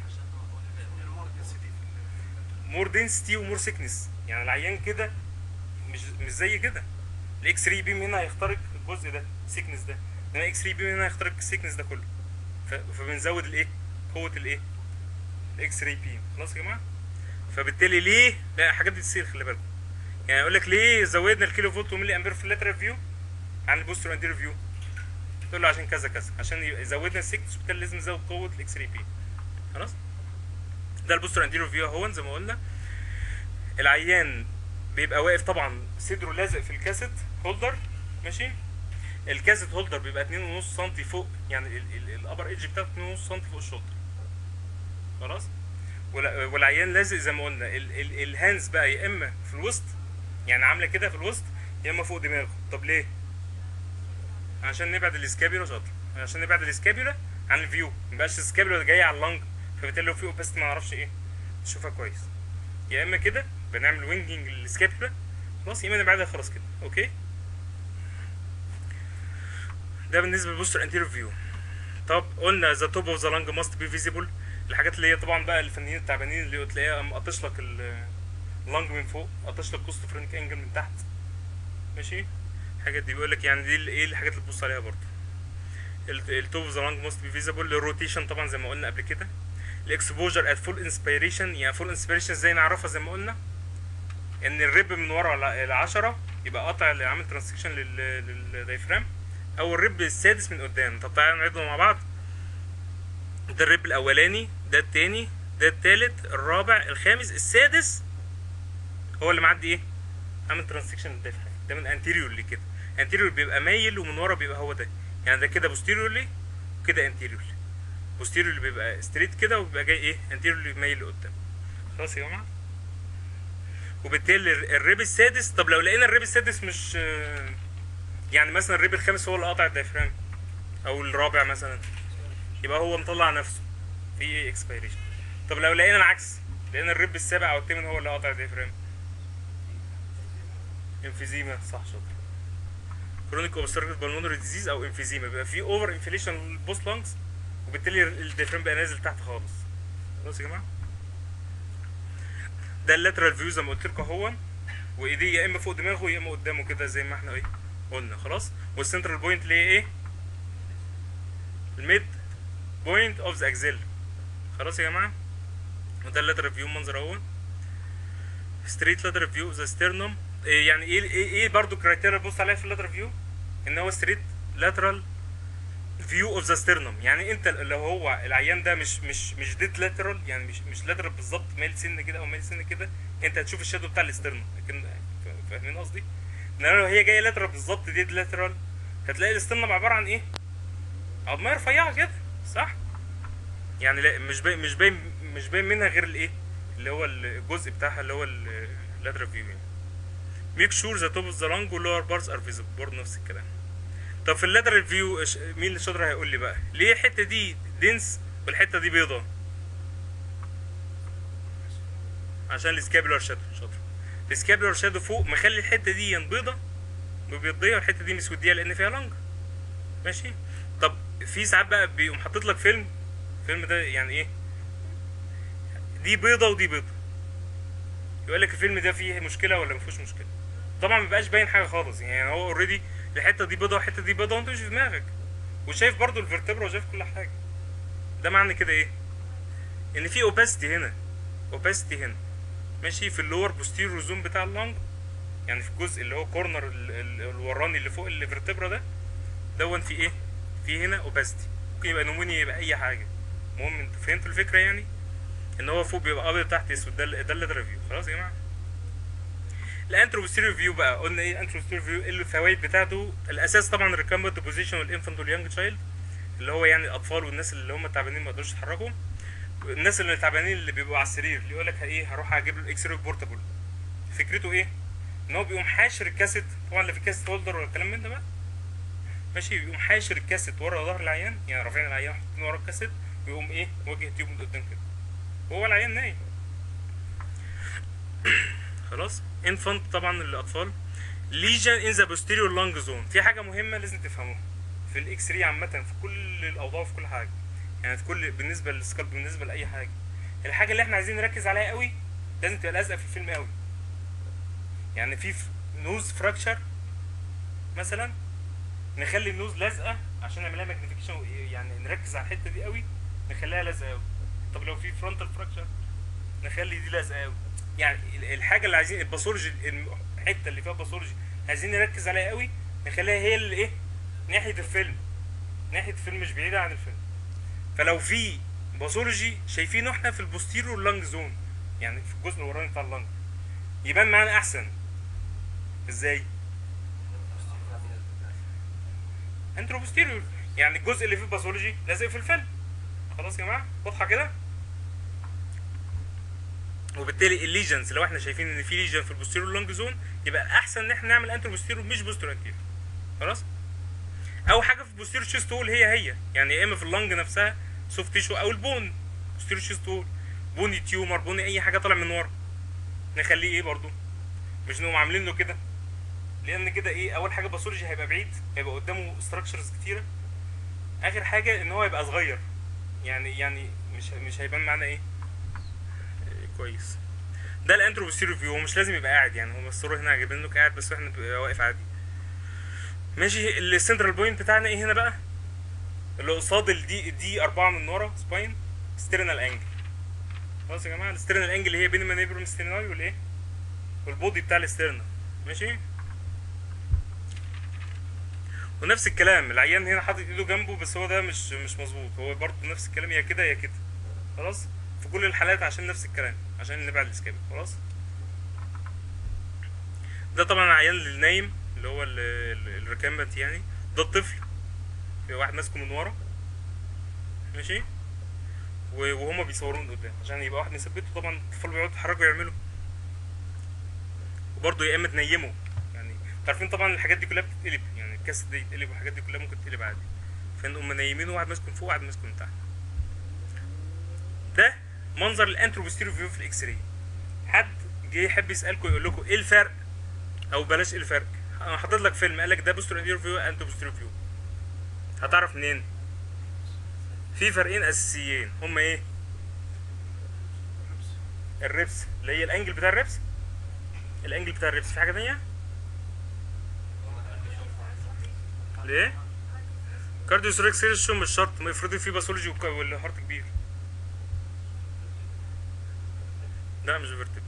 مور دنسيتي ومور سيكنس يعني العيان كده مش مش زي كده الاكس 3 بيم هنا هيخترق الجزء ده السيكنس ده انما اكس 3 بي هنا هيخترق السيكنس ده كله ف... فبنزود الايه قوه الايه الاكس 3 بي خلاص يا جماعه فبالتالي ليه لا الحاجات دي تصير خلي بالكم يعني اقول لك ليه زودنا الكيلو فولت وملي امبير في اللاترال فيو عن البوستر اندير فيو تقول له عشان كذا كذا عشان ي- زودنا السيكنس وبالتالي لازم نزود قوه الاكس 3 بي خلاص ده البوستر اندير فيو اهو زي ما قلنا العيان بيبقى واقف طبعا صدره لازق في الكاسيت هولدر ماشي الكاسيت هولدر بيبقى 2.5 سم فوق يعني الابر ايدج بتاعته 2.5 سم فوق الشولدر خلاص ولا- والعيان لازق زي ما قلنا ال- ال- الهاندز بقى يا اما في الوسط يعني عامله كده في الوسط يا اما فوق دماغه طب ليه عشان نبعد الاسكابيولا شاطر عشان نبعد الاسكابيولا عن الفيو ما يبقاش الاسكابيولا جايه على اللنج فبالتالي لو في اوباستي ما نعرفش ايه نشوفها كويس يا اما كده بنعمل وينجنج للسكابيولا خلاص يا اما نبعدها خلاص كده اوكي ده بالنسبه للبوستر انتيريور فيو طب قلنا ذا توب اوف ذا لانج ماست بي فيزيبل الحاجات اللي هي طبعا بقى الفنانين التعبانين اللي تلاقيها مقطش لك ال- اللانج من فوق قطش لك كوست فرينك انجل من تحت ماشي الحاجات دي بيقول لك يعني دي ال- ايه الحاجات اللي تبص عليها برضه التوب اوف ذا لانج ماست بي فيزيبل الروتيشن طبعا زي ما قلنا قبل كده الاكسبوجر ات فول انسبيريشن يعني فول انسبيريشن ازاي نعرفها زي ما قلنا ان الريب من ورا ل 10 يبقى قاطع اللي عامل ترانسكشن للدايفرام او الريب السادس من قدام طب تعالى نعيدهم مع بعض ده الريب الاولاني ده التاني ده التالت الرابع الخامس السادس هو اللي معدي ايه عامل ترانسكشن للدايفرام ده من انتيريورلي كده انتيريور بيبقى مايل ومن ورا بيبقى هو ده يعني ده كده بوستيريورلي وكده انتيريورلي بوستيريورلي بيبقى ستريت كده وبيبقى جاي ايه انتيريورلي مايل لقدام خلاص يا جماعه وبالتالي الر- الريب السادس طب لو لقينا الريب السادس مش آه، يعني مثلا الريب الخامس هو اللي قاطع الدايفرام او الرابع مثلا يبقى هو مطلع نفسه في ايه اكسبيريشن طب لو لقينا العكس لقينا الريب السابع او الثامن هو اللي قاطع الدايفرام انفيزيما صح شاطر كرونيك اوبستراكتيف بالمونري ديزيز او انفيزيما بيبقى في اوفر انفليشن للبوست لانجز وبالتالي الدايفرام بقى نازل تحت خالص خلاص يا جماعه ده اللاترال فيو زي ما قلت لكم اهو وايديه يا اما فوق دماغه يا اما قدامه كده زي ما احنا ايه قلنا خلاص والسنترال بوينت اللي هي ايه الميد بوينت اوف ذا اكزيل خلاص يا جماعه وده اللاترال فيو منظر اهو ستريت لاترال فيو اوف ذا ستيرنوم يعني ايه ايه ايه برضه كرايتيريا تبص عليها في اللاترال فيو ان هو ستريت لاترال فيو اوف ذا ستيرنوم يعني انت لو هو العيان ده مش مش مش ديد لاترال يعني مش مش لاترال بالظبط مايل سن كده او مايل سن كده انت هتشوف الشادو بتاع الاسترنوم لكن فا- فاهمين قصدي؟ ان لو هي جايه لاترال بالظبط ديد لاترال هتلاقي الاسترنوم عباره عن ايه؟ عظميه رفيعه كده صح؟ يعني لا مش باين مش باين مش باين منها غير الايه؟ اللي هو الجزء بتاعها اللي هو اللاترال فيو يعني ميك شور ذا توب اوف ذا لانج واللور بارز ار فيزبل برضه نفس الكلام طب في اللاترال فيو إيش- مين اللي شاطر هيقول لي بقى ليه الحته دي دنس والحته دي بيضه عشان السكابولار شادو شاطر السكابولار شادو فوق مخلي الحته دي بيضه بيضيه والحته دي مسوديه لان فيها لانج ماشي طب في ساعات بقى بيقوم حاطط لك فيلم الفيلم ده يعني ايه دي بيضه ودي بيضه يقول لك الفيلم ده فيه مشكله ولا ما فيهوش مشكله طبعا ما بيبقاش باين حاجه خالص يعني هو اوريدي الحته دي بيضه والحته دي بيضه وانت مش في دماغك وشايف برضو الفرتبرا وشايف كل حاجه ده معنى كده ايه ان في اوباستي هنا اوباستي هنا ماشي في اللور بوستيريور زون بتاع اللنج يعني في الجزء اللي هو كورنر ال- ال- الوراني اللي فوق الفرتبرا ده دون في ايه في هنا اوباستي ممكن يبقى نمونيا يبقى اي حاجه المهم انتوا فهمتوا الفكره يعني ان هو فوق بيبقى ابيض تحت اسود ده ال- ده اللي ريفيو خلاص يا جماعه الانتروبوستيريور فيو بقى قلنا ايه الانتروبوستيريور فيو ايه الفوائد بتاعته الاساس طبعا الريكامبنت بوزيشن والانفانت واليانج تشايلد اللي هو يعني الاطفال والناس اللي هم تعبانين ما يقدروش يتحركوا الناس اللي تعبانين اللي بيبقوا على السرير اللي يقول لك ايه هروح اجيب له الاكس راي بورتابل فكرته ايه ان هو بيقوم حاشر الكاسيت طبعا اللي في كاسيت هولدر ولا الكلام من ده بقى ماشي بيقوم حاشر الكاسيت ورا ظهر العيان يعني رافعين العيان حاطين ورا الكاسيت ويقوم ايه واجه تيوب من قدام كده وهو العيان نايم خلاص انفانت طبعا للاطفال ليجن ان ذا posterior لانج زون في حاجه مهمه لازم تفهموها في الاكس راي عامه في كل الاوضاع وفي كل حاجه يعني في كل بالنسبه للسكالب بالنسبه لاي حاجه الحاجه اللي احنا عايزين نركز عليها قوي لازم تبقى لازقه في الفيلم قوي يعني في نوز فراكشر مثلا نخلي النوز لازقه عشان نعملها ماجنيفيكيشن يعني نركز على الحته دي قوي نخليها لازقه قوي طب لو في فرونتال فراكشر نخلي دي لازقه قوي يعني ال- الحاجه اللي عايزين الباثولوجي الم- الحته اللي فيها باثولوجي عايزين نركز عليها قوي نخليها هي اللي ايه ناحيه الفيلم ناحيه الفيلم مش بعيده عن الفيلم فلو في باثولوجي شايفينه احنا في البوستيريور لانج زون يعني في الجزء الوراني بتاع اللانج يبان معانا احسن ازاي انترو بوستيريور يعني الجزء اللي فيه باثولوجي لازق في الفيلم خلاص يا جماعه واضحه كده وبالتالي الليجنز لو احنا شايفين ان في ليجن في البوستيريور لونج زون يبقى الاحسن ان احنا نعمل انترو بوستيريور مش بوستيريور انتيريور خلاص او حاجه في البوستيريور تشيست هول هي هي يعني يا اما في اللنج نفسها سوفت تيشو او البون بوستيريور تشيست هول بوني تيومر بوني اي حاجه طالع من ورا نخليه ايه برضو مش نقوم عاملين له كده لان كده ايه اول حاجه باثولوجي هيبقى بعيد هيبقى قدامه ستراكشرز كتيره اخر حاجه ان هو يبقى صغير يعني يعني مش مش هيبان معانا ايه إيه، كويس ده الانترو بوستيريور فيو هو مش لازم يبقى قاعد يعني هو الصوره هنا جايبين لك قاعد بس احنا بيبقى واقف عادي ماشي السنترال بوينت بتاعنا ايه هنا بقى اللي قصاد الدي دي أربعة من ورا سباين ستيرنال انجل خلاص يا جماعه الستيرنال انجل اللي هي بين المانيبرم ستيرنال والايه والبودي بتاع الاسترنال ماشي ونفس الكلام العيان هنا حاطط ايده جنبه بس هو ده مش مش مظبوط هو برضه نفس الكلام يا كده يا كده خلاص في كل الحالات عشان نفس الكلام عشان نبعد الاسكابي خلاص ده طبعا عيان للنايم اللي هو الريكامبنت يعني ده الطفل في واحد ماسكه من ورا ماشي و- وهما بيصوروه من قدام عشان يبقى واحد مثبته طبعا الاطفال بيقعدوا يتحركوا ويعملوا وبرضه يا اما تنيمه يعني انتوا عارفين طبعا الحاجات دي كلها بتتقلب يعني الكاس ده يتقلب والحاجات دي كلها ممكن تتقلب عادي فنقوم منيمينه واحد ماسكه من فوق وواحد ماسكه من تحت ده منظر الانتروبوستيريو فيو في الاكس راي حد جه يحب يسالكم يقول لكم ايه الفرق او بلاش ايه الفرق انا حاطط لك فيلم قال لك ده بوستيريو فيو انتو بوستيريو فيو هتعرف منين في فرقين اساسيين هما ايه الريبس اللي هي الانجل بتاع الريبس الانجل بتاع الريبس في حاجه تانية ليه كارديو سوريكسيشن مش شرط ما يفرضوا فيه باثولوجي وك- والهارت كبير لا مش فيرتبري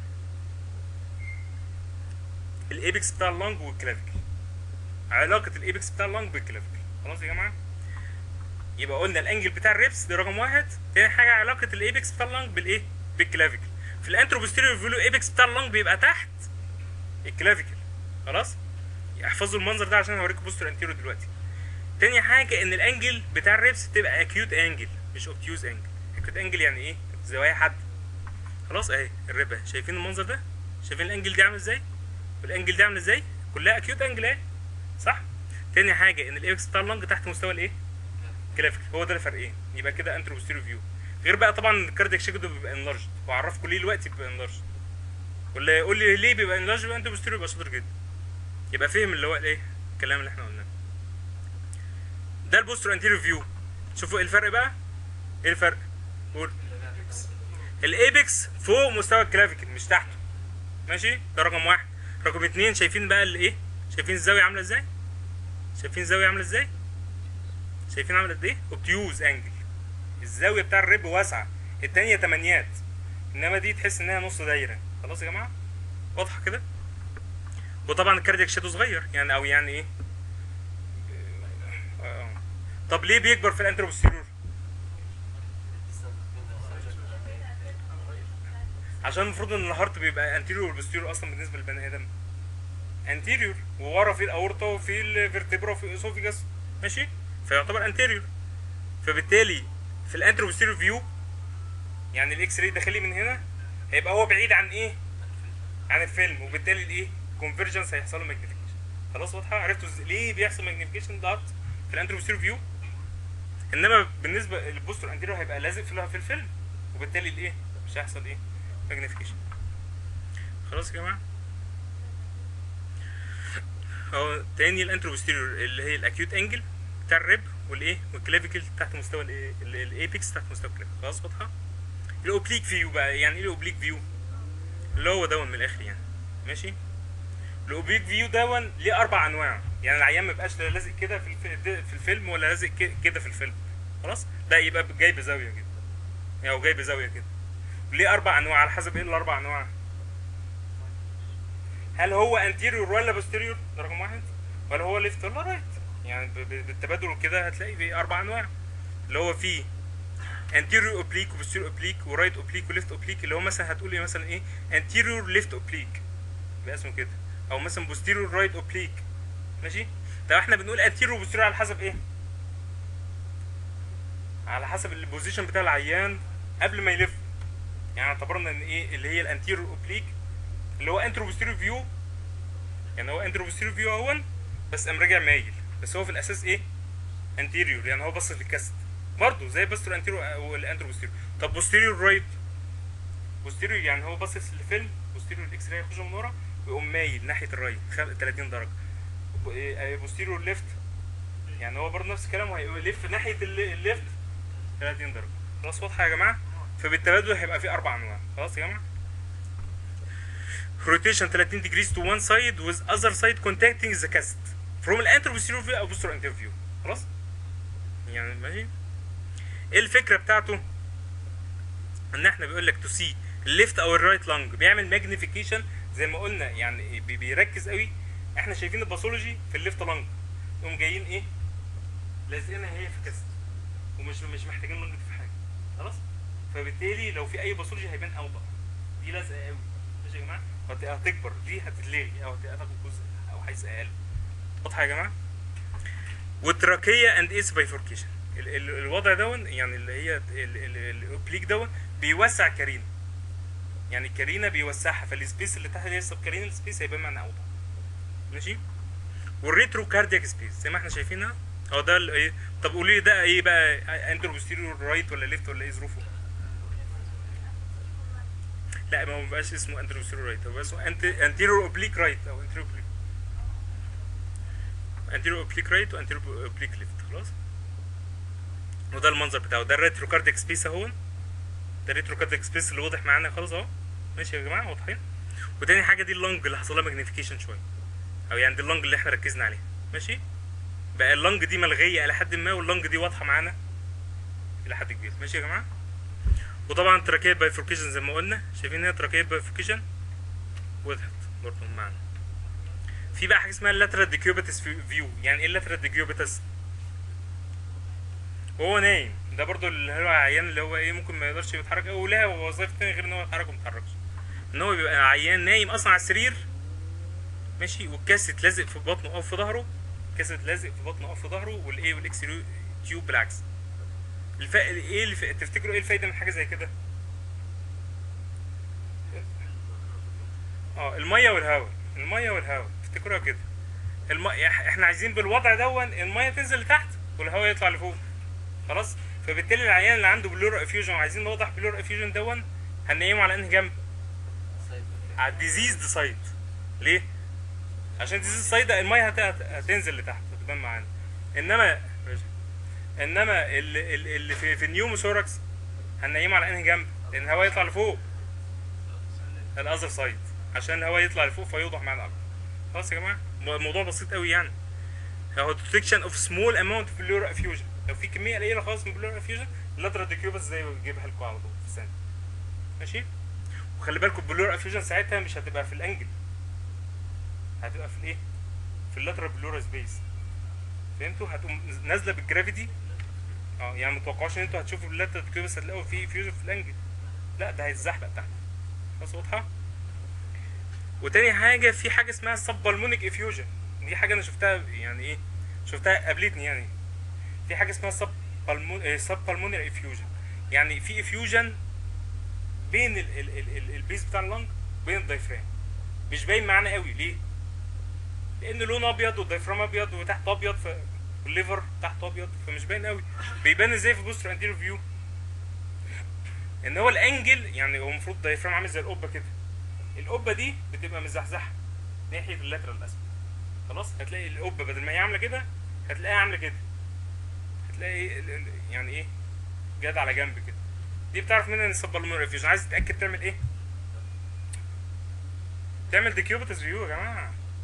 الايبكس بتاع اللونج والكلافيكل علاقة الايبكس بتاع اللونج بالكلافيكل خلاص يا جماعة يبقى قلنا الانجل بتاع الريبس ده رقم واحد تاني حاجة علاقة الايبكس بتاع اللونج بالايه بالكلافيكل في الانتروبوستيريور فيلو ايبكس بتاع اللونج بيبقى تحت الكلافيكل خلاص احفظوا المنظر ده عشان هوريكم بوستر انتيرو دلوقتي تاني حاجة ان الانجل بتاع الريبس بتبقى اكيوت انجل مش اوبتيوز انجل اكيوت انجل يعني ايه زوايا حد خلاص اهي الريب اهي شايفين المنظر ده شايفين الانجل دي عامل ازاي والانجل دي عامل ازاي كلها اكيوت انجل اهي صح تاني حاجة ان الاكس بتاع اللنج تحت مستوى الايه كلافيكل هو ده الفرقين يبقى كده انترو بوستيريو فيو غير بقى طبعا الكاردياك شيك ده بيبقى انلارجد واعرفكم ليه دلوقتي بيبقى انلارجد ولا يقول لي ليه بيبقى انلارجد يبقى انترو بوستيريو يبقى شاطر جدا يبقى فهم اللي هو الايه الكلام اللي احنا قلناه ده البوستر انتيريو فيو شوفوا ايه الفرق بقى ايه الفرق قول الايبكس فوق مستوى الكلافيكل مش تحته ماشي ده رقم واحد رقم اتنين شايفين بقى الايه شايفين الزاويه عامله ازاي شايفين الزاويه عامله ازاي شايفين عامله قد ايه اوبتيوز انجل الزاويه بتاع الريب واسعه التانية تمانيات انما دي تحس انها نص دايره خلاص يا جماعه واضحه كده وطبعا الكاردياك شادو صغير يعني او يعني ايه آه. طب ليه بيكبر في الانتروبوستيرور عشان المفروض ان الهارت بيبقى انتيريور والبوستيريور اصلا بالنسبه للبني ادم انتيريور وورا في الاورطه وفي الفيرتبرا وفي الاسوفيجاس ماشي فيعتبر انتيريور فبالتالي في الانتروبوستيريور فيو يعني الاكس راي داخلي من هنا هيبقى هو بعيد عن ايه عن الفيلم وبالتالي الايه كونفرجنس هيحصل له ماجنيفيكيشن خلاص واضحه عرفتوا إز- ليه بيحصل ماجنيفيكيشن ده في الانتروبوستيريور فيو انما بالنسبه للبوستر انتيريور هيبقى لازق في في الفيلم وبالتالي الايه مش هيحصل ايه ماجنيفيكيشن خلاص يا جماعه اهو تاني الانتروبوستيريور اللي هي الاكيوت انجل بتاع الريب والايه والكلافيكل تحت مستوى الايه الايبكس تحت مستوى الكلافيكل خلاص واضحه الاوبليك فيو بقى يعني ايه الاوبليك فيو اللي هو دون من الاخر يعني ماشي الاوبليك فيو دون ليه اربع انواع يعني العيان ما بقاش لا لازق كده في الف- في الفيلم ولا لازق ك- كده في الفيلم خلاص ده يبقى جاي بزاويه كده يعني او جاي بزاويه كده ليه اربع انواع على حسب ايه الاربع انواع هل هو انتيريور ولا بوستيريور ده رقم واحد ولا هو ليفت ولا رايت يعني ب- ب- بالتبادل كده هتلاقي في اربع انواع اللي هو فيه anterior oblique وبوستيريور oblique ورايت oblique وليفت oblique اللي هو مثلا هتقول لي مثلا ايه anterior left oblique يبقى اسمه كده او مثلا posterior right oblique ماشي طب احنا بنقول anterior وبوستيريور على حسب ايه على حسب البوزيشن بتاع العيان قبل ما يلف يعني اعتبرنا ان ايه اللي هي الانتيريور اوبليك اللي هو انترو بوستيريور فيو يعني هو انترو بوستيريور فيو اهون بس قام راجع مايل بس هو في الاساس ايه انتيريور يعني هو باصص للكاست برضه زي بوستيريور انتيريور والانترو بوستيريور طب بوستيريور رايت بوستيريور يعني هو باصص للفيلم بوستيريور الاكس راي يخش من ورا ويقوم مايل ناحيه الرايت خم- 30 درجه بوستيريور ليفت يعني هو برضه نفس الكلام وهيلف ناحيه ال- الليفت 30 درجه خلاص واضحه يا جماعه فبالتبادل هيبقى في اربع انواع خلاص يا جماعه rotation 30 degrees to one side with other side contacting the cast from the anterior view او posterior anterior view خلاص يعني ماشي ايه الفكره بتاعته ان احنا بيقول لك to see الليفت او الرايت لانج بيعمل ماجنيفيكيشن زي ما قلنا يعني بي- بيركز قوي احنا شايفين الباثولوجي في الليفت لانج يقوم جايين ايه لازقينها هي في كاست ومش مش محتاجين لانج في حاجه خلاص فبالتالي لو في اي باثولوجي هيبان اوضح دي لازقه قوي ماشي يا جماعه هت- هتكبر دي هتتلغي او هتاخد جزء او حيز اقل واضحه يا جماعه والتراكيه اند ايس بايفوركيشن الوضع دون يعني اللي هي الاوبليك دون بيوسع كارينا يعني الكارينا بيوسعها فالسبيس اللي تحت اللي هي السب كارينا سبيس هيبان معانا اوضح ماشي والريترو كاردياك سبيس زي ما احنا شايفينها هو ده ال- ايه طب قولي لي ده ايه بقى انترو بوستيريور رايت ولا ليفت ولا ايه ظروفه لا ما هو مبقاش اسمه انترو بوستيريور رايت هو بقى اسمه انتيريور اوبليك رايت او انتيريور اوبليك انتيريور اوبليك رايت وانتيريور اوبليك ليفت خلاص وده المنظر بتاعه ده الريترو كارديك سبيس اهو ده الريترو كارديك سبيس اللي واضح معانا خلاص اهو ماشي يا جماعه واضحين وتاني حاجه دي اللونج اللي حصل لها ماجنيفيكيشن شويه او يعني دي اللونج اللي احنا ركزنا عليها ماشي بقى اللونج دي ملغيه الى حد ما واللونج دي واضحه معانا الى حد كبير ماشي يا جماعه وطبعا تراكيه بايفوركيشن زي ما قلنا شايفين هنا تراكيه بايفوركيشن وضحت برضه معانا في بقى حاجه اسمها اللاترال ديكيوبيتس فيو يعني ايه اللاترال ديكيوبيتس وهو نايم ده برضو اللي هو عيان اللي هو ايه ممكن ما يقدرش يتحرك او لها وظائف تانية غير ان هو يتحرك وما يتحركش ان هو بيبقى عيان نايم اصلا على السرير ماشي والكاسيت لازق في بطنه او في ظهره كاسيت لازق في بطنه او في ظهره والايه والاكس تيوب بالعكس الف... ايه الف... تفتكروا ايه الفايده من حاجه زي كده اه الميه والهواء الميه والهواء تفتكروها كده الم... احنا عايزين بالوضع دون الميه تنزل لتحت والهواء يطلع لفوق خلاص فبالتالي العيان اللي عنده بلور افيوجن وعايزين نوضح بلور افيوجن دون هننيمه على انهي جنب على الديزيزد سايد ليه عشان ديزيز سايد الميه هت... هت- هتنزل لتحت هتبان معانا انما انما اللي, اللي- اللي في, في النيوموثوركس هننيمه على انهي جنب لان الهواء يطلع لفوق الاذر سايد عشان الهواء يطلع لفوق فيوضح معانا اكتر خلاص يا جماعه الموضوع بسيط قوي يعني هو ديتكشن اوف سمول اماونت اوف بلور افيوجن لو في كميه قليله خالص من بلور افيوجن اللاترال ديكيوبس زي ما بجيبها لكم على طول في الثانيه ماشي وخلي بالكم البلور افيوجن ساعتها مش هتبقى في الانجل هتبقى في الايه في اللاترال بلور سبيس فهمتوا هتقوم نازله بالجرافيتي اه يعني متوقعوش ان انتوا هتشوفوا اللاترال ديكيوبس هتلاقوا في فيوجن في الانجل لا ده هيتزحلق تحت خلاص واضحه وتاني حاجه في حاجه اسمها سبالمونيك افيوجن دي حاجه انا شفتها يعني ايه شفتها قابلتني يعني في حاجه اسمها سب سبالمونيك افيوجن يعني في افيوجن بين ال ال ال ال البيس بتاع اللنج بين الدايفرام مش باين معانا قوي ليه لان لونه ابيض والدايفرام ابيض وتحت ابيض ف... والليفر تحت ابيض فمش باين قوي بيبان ازاي في بوستر انتيريور فيو ان هو الانجل يعني هو المفروض الدايفرام عامل زي القبه كده القبه دي بتبقى مزحزحه ناحيه اللاترال الاسفل خلاص هتلاقي القبه بدل ما هي عامله كده هتلاقيها عامله كده هتلاقي ال- ال- يعني ايه جاد على جنب كده دي بتعرف منها ان السبالمونر ريفيوجن عايز تتاكد تعمل ايه تعمل ديكيوبيتس فيو يا جماعه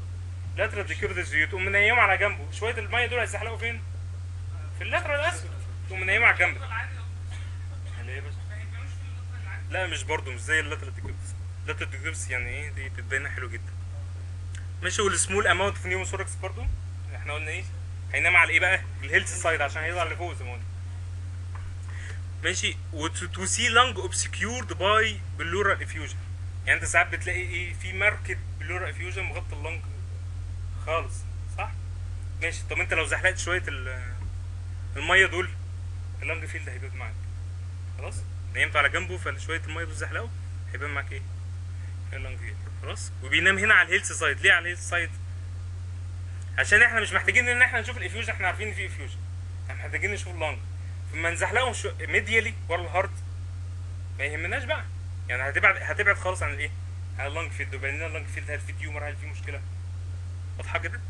لاترال ديكيوبيتس فيو تقوم منيمه على جنبه شويه الميه دول هيزحلقوا فين في اللاترال الاسود تقوم منيمه على الجنب اللي ايه بس لا مش برضه مش زي اللاترال ديكيوبيتس اللاترال ديكيوبيتس يعني ايه دي بتبين حلو جدا ماشي والسمول اماونت في نيوموثوركس برضه احنا قلنا ايه هينام على ايه بقى الهيلث سايد عشان هيطلع لفوق زي ما قلنا ماشي وتو سي لانج اوبسكيورد باي بلورال افيوجن يعني انت ساعات بتلاقي ايه في ماركت بلورال افيوجن مغطي اللنج خالص صح ماشي طب انت لو زحلقت شويه ال- الميه دول اللنج فيلد هيبان معاك خلاص نيمت على جنبه فشويه الميه دول زحلقوا هيبان معاك ايه اللنج فيلد خلاص وبينام هنا على الهيلث سايد ليه على الهيلث سايد عشان احنا مش محتاجين ان احنا نشوف الافيوجن احنا عارفين ان في افيوجن احنا محتاجين نشوف اللنج فما نزحلقهم شو... ميديالي ورا الهارت ما يهمناش بقى يعني هتبعد هتبعد خالص عن الايه عن اللنج فيلد وبين لنا اللنج فيلد هل في تيومر هل في مشكله واضحه كده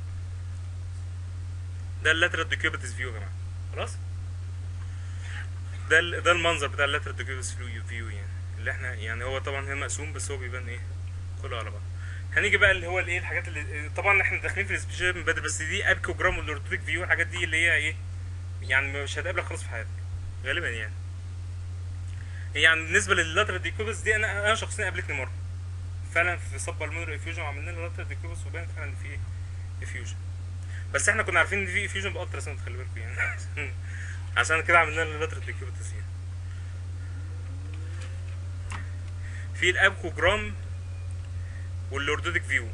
ده اللاترال ديكيوبيتس فيو يا جماعه خلاص ده ال- ده المنظر بتاع اللاترال ديكيوبيتس فيو فيو يعني اللي احنا يعني هو طبعا هنا مقسوم بس هو بيبان ايه كله على بعض هنيجي بقى اللي هو الايه الحاجات اللي طبعا احنا داخلين في السبيشال من بدري بس دي ابيكوجرام والاورتوديك فيو الحاجات دي اللي هي ايه يعني مش هتقابلك خالص في حياتك غالبا يعني يعني بالنسبه لللاترال ديكوبس دي انا انا شخصيا قابلتني مره فعلا في صب المونر افيوجن وعملنا له لاترال ديكوبس وبان فعلا ان في ايه افيوجن بس احنا كنا عارفين ان في افيوجن بالترا ساوند خلي بالكم يعني عشان كده عملنا له لاترال ديكوبس يعني في الابكوجرام والاوردوديك فيو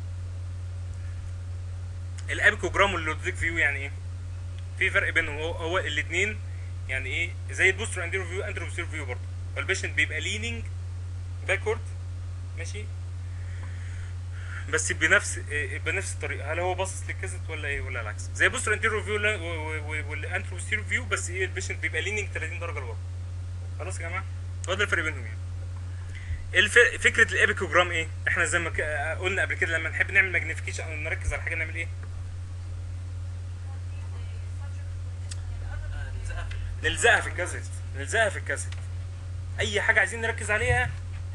الابكوجرام والاوردوديك فيو يعني ايه في فرق بينهم هو, هو الاثنين يعني ايه زي البوستر انديرو فيو اندرو بوستر فيو برضه فالبيشنت بيبقى ليننج باكورد ماشي بس بنفس إيه بنفس الطريقه هل هو باصص للكاسيت ولا ايه ولا العكس زي بوستر انديرو فيو والاندرو بوستر فيو بس ايه البيشنت بيبقى ليننج 30 درجه لورا خلاص يا جماعه هو ده الفرق بينهم يعني الفرق فكره الابيكوجرام ايه احنا زي ما ك- قلنا قبل كده لما نحب نعمل ماجنيفيكيشن او نركز على حاجه نعمل ايه نلزقها في الكاسيت نلزقها في الكاسيت اي حاجه عايزين نركز عليها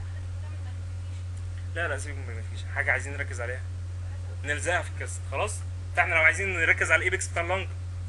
لا لا سيبكم من الماجنيفيكيشن حاجه عايزين نركز عليها نلزقها في الكاسيت خلاص فاحنا لو عايزين نركز على الايبكس بتاع اللنج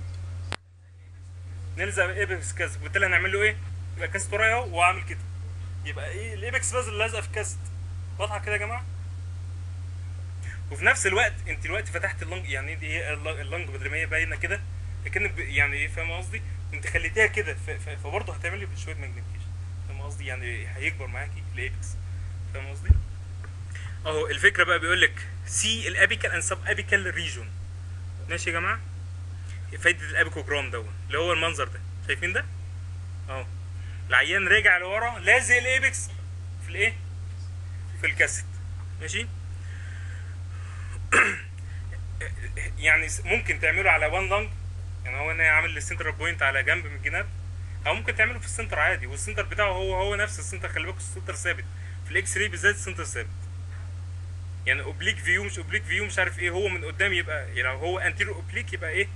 نلزق الايبكس في الكاسيت وبالتالي هنعمل له ايه يبقى الكاسيت ورايا اهو واعمل كده يبقى ايه الايبكس بس اللي لازقه في الكاسيت واضحه كده يا جماعه وفي نفس الوقت انت دلوقتي فتحت اللنج يعني دي هي اللنج- اللنج بدل ما هي باينه كده لكنك ب- يعني ايه فاهم قصدي انت خليتيها كده ف- ف- فبرضه هتعمل لي شويه ماجنيفيكيشن فاهم قصدي يعني هيكبر معاكي الايبكس فاهم قصدي اهو الفكره بقى بيقول لك سي الابيكال اند سب ابيكال ريجون ماشي يا جماعه فايده الابيكوجرام دوت اللي هو المنظر ده شايفين ده اهو العيان راجع لورا لازق الايبكس في الايه في الكاسيت ماشي يعني ممكن تعمله على وان لانج يعني هو هنا عامل السنتر بوينت على جنب من الجناب او ممكن تعمله في السنتر عادي والسنتر بتاعه هو هو نفس السنتر خلي بالكوا السنتر ثابت في الاكس راي بالذات السنتر ثابت يعني اوبليك فيو مش اوبليك فيو مش عارف ايه هو من قدام يبقى يعني لو هو انتيرو اوبليك يبقى ايه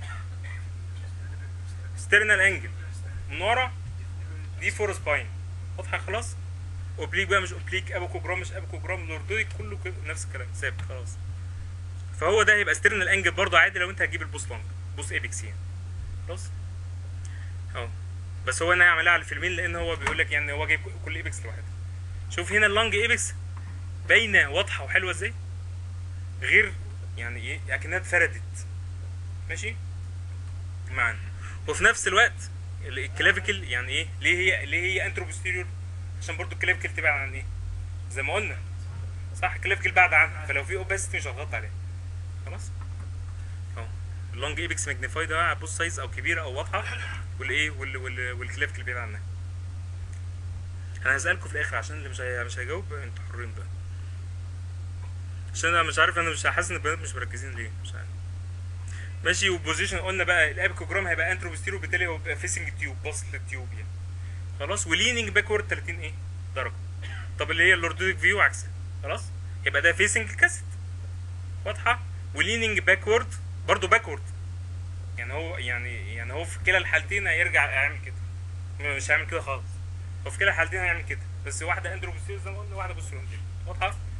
ستيرنال انجل من ورا دي فور سباين واضحه خلاص اوبليك بقى مش اوبليك ابوكوجرام مش ابوكوجرام لوردويك كله كده نفس الكلام ثابت خلاص فهو ده هيبقى ستيرنال انجل برضه عادي لو انت هتجيب البوس لونج بوس ايبكس يعني خلاص اهو بس هو انا هعملها على الفيلمين لان هو بيقول لك يعني هو جايب كل ايبكس لوحدها شوف هنا اللونج ايبكس باينه واضحه وحلوه ازاي غير يعني ايه اكنها اتفردت ماشي معانا وفي نفس الوقت ال- الكلافيكل يعني ايه ليه هي ليه هي انترو بوستيريور عشان برضو الكلافيكل تبعد عن ايه زي ما قلنا صح الكلافيكل بعد عنها فلو في اوباسيتي مش هتغطي عليها خلاص اهو اللونج ايبكس ماجنيفاي ده بص سايز او كبيره او واضحه والايه وال وال والكلافيكل بعيد عنها انا هسالكم في الاخر عشان اللي مش هي... مش هيجاوب انتوا حرين بقى عشان انا مش عارف انا مش حاسس ان البنات مش مركزين ليه مش عارف ماشي وبوزيشن قلنا بقى الابيكوجرام هيبقى انترو بوستيرو بالتالي هو بيبقى فيسنج التيوب باص للتيوب يعني خلاص وليننج باكورد 30 ايه درجه طب اللي هي اللوردوديك فيو عكسها خلاص يبقى ده فيسنج كاسيت واضحه وليننج باكورد برضه باكورد يعني هو يعني يعني هو في كلا الحالتين هيرجع يعمل كده مش هيعمل كده خالص هو في كلا الحالتين هيعمل كده بس واحده اندرو بوستيرو زي ما قلنا واحده بوستيرو واضحه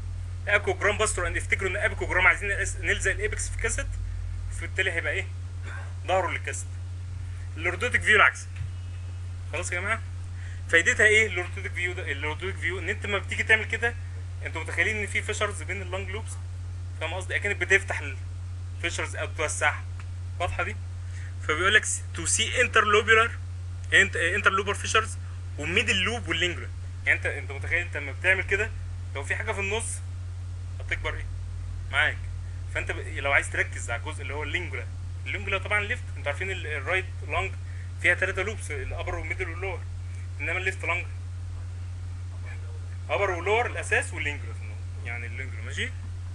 ابيكوجرام باستور اند افتكروا ان ابيكوجرام عايزين نقس- نلزق الابكس في كاسيت فبالتالي هيبقى ايه ظهره للكاسيت اللوردوتيك فيو العكس خلاص يا جماعه فايدتها ايه اللوردوتيك فيو ده اللوردوتيك فيو ان انت لما بتيجي تعمل كده انتوا متخيلين ان في فيشرز بين اللونج لوبس فاهم قصدي اكنك بتفتح الفيشرز او توسعها واضحه دي فبيقول لك تو سي انترلوبولار انترلوبر فيشرز وميدل لوب واللينجولا يعني انت انت متخيل انت لما بتعمل كده لو في حاجه في النص هتكبر ايه معاك فانت ب... لو عايز تركز على الجزء اللي هو اللينجولا اللينجولا طبعا ليفت انتوا عارفين ال- الرايت لونج فيها ثلاثه لوبس الابر والميدل واللور انما الليفت لونج ابر ولور الاساس واللينجولا في النص يعني اللينجولا ماشي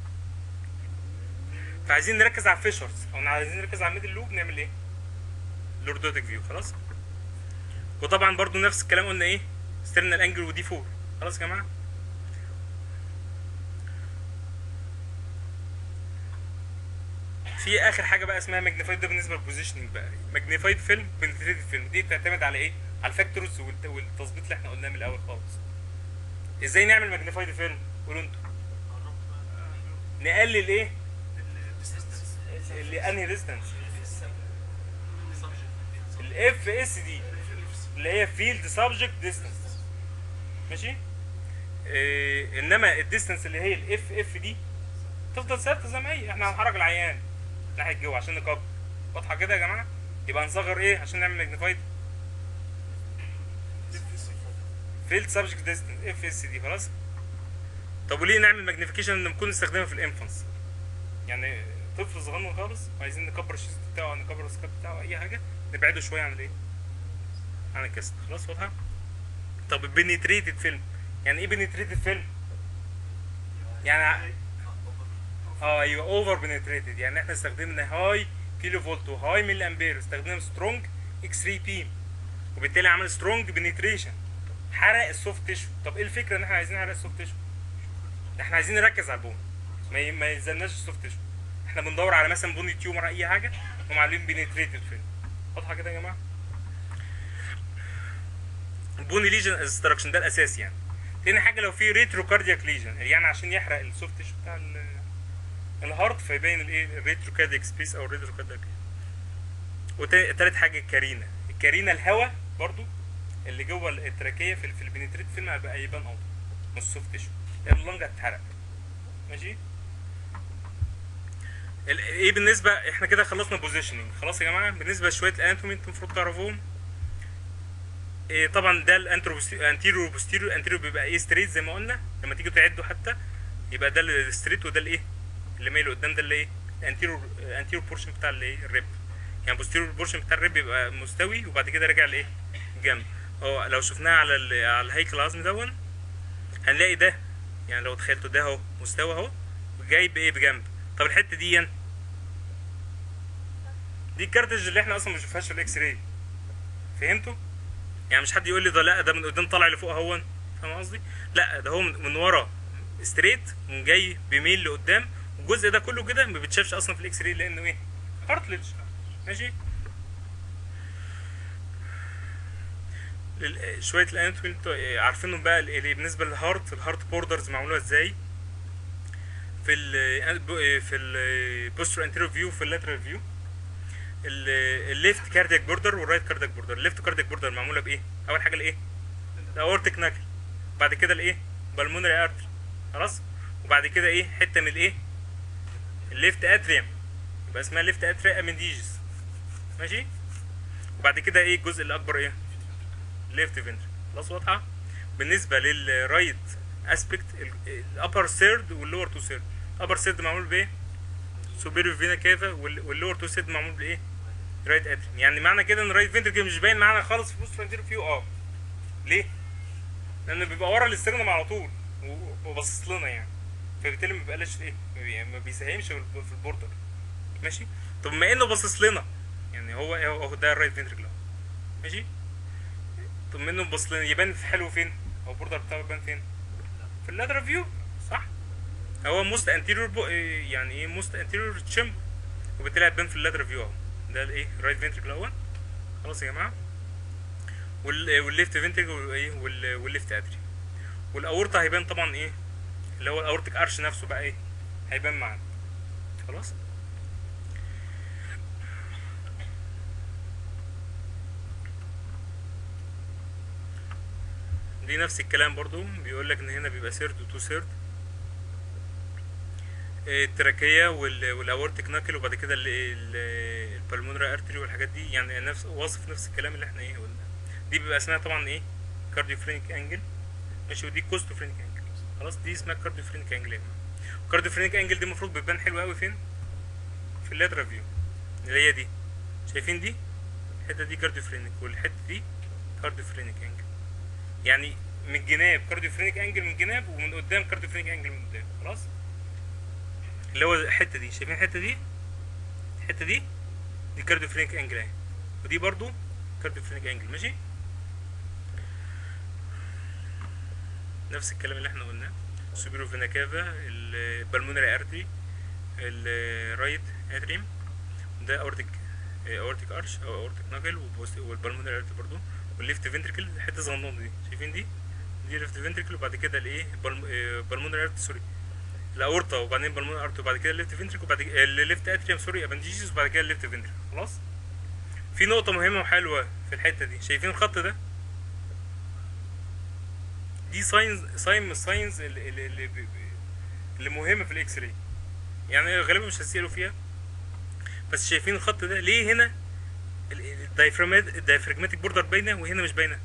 فعايزين نركز على الفيشرز او عايزين نركز على الميدل لوب نعمل ايه لوردوتك فيو خلاص وطبعا برضو نفس الكلام قلنا ايه ستيرنال انجل ودي 4 خلاص يا جماعه في اخر حاجه بقى اسمها ماجنيفايد ده بالنسبه للبوزيشننج بقى ماجنيفايد فيلم بنتريتد فيلم دي بتعتمد على ايه على الفاكتورز والت- والتظبيط اللي احنا قلناه من الاول خالص ازاي نعمل ماجنيفايد فيلم قولوا انتوا نقلل ايه اللي انهي ديستانس الاف اس دي اللي هي فيلد سبجكت ديستانس ماشي إيه انما الديستانس اللي هي الاف اف دي تفضل ثابته زي ما هي احنا هنحرك العيان ناحيه الجو عشان نكبر واضحه كده يا جماعه يبقى هنصغر ايه عشان نعمل ماجنيفايد فيلد سبجكت ديستانس اف اس دي خلاص طب وليه نعمل ماجنيفيكيشن ان نكون نستخدمها في الانفانس يعني طفل صغنن خالص وعايزين نكبر الشيست بتاعه او نكبر السكاب بتاعه اي حاجه نبعده شويه عن الايه عن الكاست خلاص واضحه طب البنتريتد فيلم يعني ايه بنتريتد فيلم يعني اه ايوه اوفر بنتريتد يعني احنا استخدمنا هاي كيلو فولت وهاي ملي امبير استخدمنا سترونج اكس 3 بي وبالتالي عمل سترونج بنتريشن حرق السوفت تيشو طب ايه الفكره ان احنا عايزين نحرق السوفت تيشو احنا عايزين نركز على البون ما ي- ما يلزمناش السوفت تيشو احنا بندور على مثلا بوني تيومر اي حاجه هم عاملين بنتريتد فيلم واضحه كده يا جماعه البوني ليجن استراكشن ده الاساس يعني تاني حاجه لو في ريترو كاردياك ليجن يعني عشان يحرق السوفت تيشو بتاع ال- الهارت فيبين الايه الريترو كاردياك سبيس او الريترو كاردياك وتالت حاجه الكارينا الكارينا الهواء برضو اللي جوه التراكيه في في البنتريت فيلم هيبقى يبان اوضح من السوفت تيشو لان اللنج هتتحرق ماشي ال- ايه بالنسبه احنا كده خلصنا بوزيشننج خلاص يا جماعه بالنسبه لشويه الاناتومي انتوا المفروض تعرفوهم إيه طبعا ده الانترو انتيريور وبوستيريور الانتيريور بيبقى ايه ستريت زي ما قلنا لما تيجوا تعدوا حتى يبقى ده الستريت وده الايه اللي مايل قدام ده اللي ايه الانتيريور انتيريور بورشن بتاع الايه الريب يعني بوستيريور بورشن بتاع الريب بيبقى مستوي وبعد كده راجع لايه جنب هو لو شفناها على ال- على الهيكل العظمي دون هنلاقي ده يعني لو تخيلتوا ده اهو مستوى اهو جاي بايه بجنب طب الحته دي ين. دي الكارتج اللي احنا اصلا ما بنشوفهاش في الاكس راي فهمتوا يعني مش حد يقول لي ده لا ده من قدام طالع لفوق اهون فاهم قصدي لا ده هو من من ورا ستريت جاي بيميل لقدام والجزء ده كله كده ما بيتشافش اصلا في الاكس راي لانه ايه كارتلج ماشي لل- شويه الاناتومي انتوا عارفينهم بقى اللي بالنسبه للهارت الهارت بوردرز معموله ازاي في ال في البوستر انتيريور فيو في اللاترال فيو الليفت كاردياك بوردر والرايت كاردياك بوردر الليفت كاردياك بوردر معموله بايه اول حاجه الايه الاورتيك ناكل بعد كده الايه بالمونري ارتري خلاص وبعد كده ايه حته من الايه الليفت اتريوم يبقى اسمها ليفت اتريا امنديجس ماشي وبعد كده ايه الجزء الاكبر ايه ليفت فنتر خلاص واضحه بالنسبه للرايت اسبكت الابر سيرد واللور تو سيرد الابر سيرد معمول بايه سوبيريور فينا كافا واللور تو سيرد معمول بايه رايت اتريوم يعني معنى كده ان الرايت فنتركل مش باين معانا خالص في بوست فانتيرو فيو اه ليه لانه بيبقى ورا الاسترنم على طول و- وباصص لنا يعني فبالتالي ما بيبقاش ايه ما بي- ما بيساهمش في الب- في البوردر ماشي طب بما انه باصص لنا يعني هو هو هو ده الرايت فنتركل اهو ماشي طب منه باصص لنا يبان في حلو فين او البوردر بتاعه يبان فين في اللاترال فيو صح هو موست انتيريور بو إيه يعني ايه موست انتيريور تشم وبالتالي هتبان في اللاترال فيو اهو ده الايه رايت فنتركل اهو خلاص يا جماعه وال والليفت فنتركل والايه وال- والليفت اتري والاورطه هيبان طبعا ايه اللي هو الاورتيك ارش نفسه بقى ايه هيبان معانا خلاص دي نفس الكلام برضو بيقول لك ان هنا بيبقى سيرد وتو سيرد التراكية وال- والاورتيك ناكل وبعد كده البلمونري ارتري والحاجات دي يعني نفس واصف نفس الكلام اللي احنا ايه قلنا دي بيبقى اسمها طبعا ايه كارديوفرينيك انجل ماشي ودي كوستوفرينيك انجل خلاص دي اسمها كارديوفرينيك انجل يعني كارديوفرينيك انجل دي المفروض بتبان حلو قوي فين في اللاترال فيو اللي هي دي شايفين دي الحته دي كارديوفرينيك والحته دي كارديوفرينيك انجل يعني من الجناب كارديوفرينيك انجل من الجناب ومن قدام كارديوفرينيك انجل من قدام خلاص اللي هو الحته دي شايفين الحته دي الحته دي دي كارديوفرينيك انجل اهي ودي برضو كارديوفرينيك انجل ماشي نفس الكلام اللي احنا قلناه سوبيرو فينا كافا البلمونري ارتري الرايت اتريم ده اورتيك اورتيك ارش او اورتيك ناكل والبلمونري ارتري برضو والليفت فنتركل الحته الصغنونه دي شايفين دي دي ليفت فنتركل وبعد كده الايه بالمونري ارتري سوري الاورطه وبعدين بالمونري ارتري وبعد كده الليفت فنتركل وبعد كده الليفت اتريم سوري ابنديجيس وبعد كده الليفت فنتركل خلاص في نقطة مهمة وحلوة في الحتة دي شايفين الخط ده دي ساينز ساين من الساينز اللي اللي, اللي, ب- ب- اللي مهمة في الاكس راي يعني غالبا مش هسألوا فيها بس شايفين الخط ده ليه هنا الدايفراجماتيك بوردر باينة وهنا مش باينة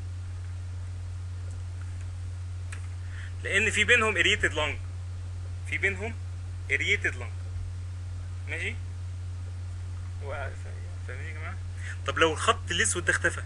لان في بينهم اريتد لانج في بينهم اريتد لانج ماشي هو فاهمين يا جماعه طب لو الخط الاسود ده اختفى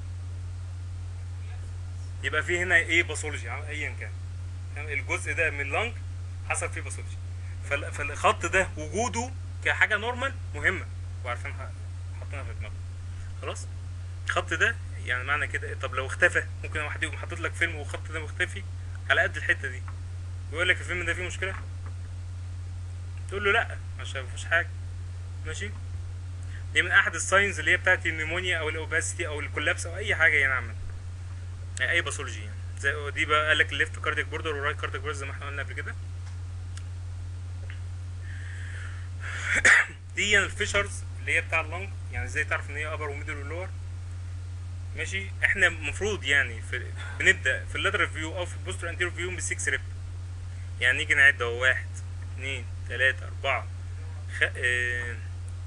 يبقى في هنا ايه باثولوجي ايا كان تمام؟ الجزء ده من لانج حصل فيه باثولوجي فال- فالخط ده وجوده كحاجه نورمال مهمه وعارفين حاطينها في دماغنا خلاص الخط ده يعني معنى كده طب لو اختفى ممكن واحد يقوم حاطط لك فيلم والخط ده مختفي على قد الحته دي ويقول لك الفيلم ده فيه مشكله تقول له لا عشان مفيش حاجه ماشي دي من احد الساينز اللي هي بتاعت النيمونيا او الاوباسيتي او الكولابس او اي حاجه يعني عامه اي باثولوجي يعني زي دي بقى قال لك الليفت كاردياك بوردر والرايت كاردياك بوردر زي ما احنا قلنا قبل كده دي يعني الفيشرز اللي هي بتاع اللنج يعني ازاي تعرف ان هي ابر وميدل ولور ماشي احنا المفروض يعني في بنبدا في اللاترال فيو او في البوستر انتيرو فيو ب 6 ريب يعني نيجي نعد اهو واحد اتنين تلاتة أربعة خ... اه...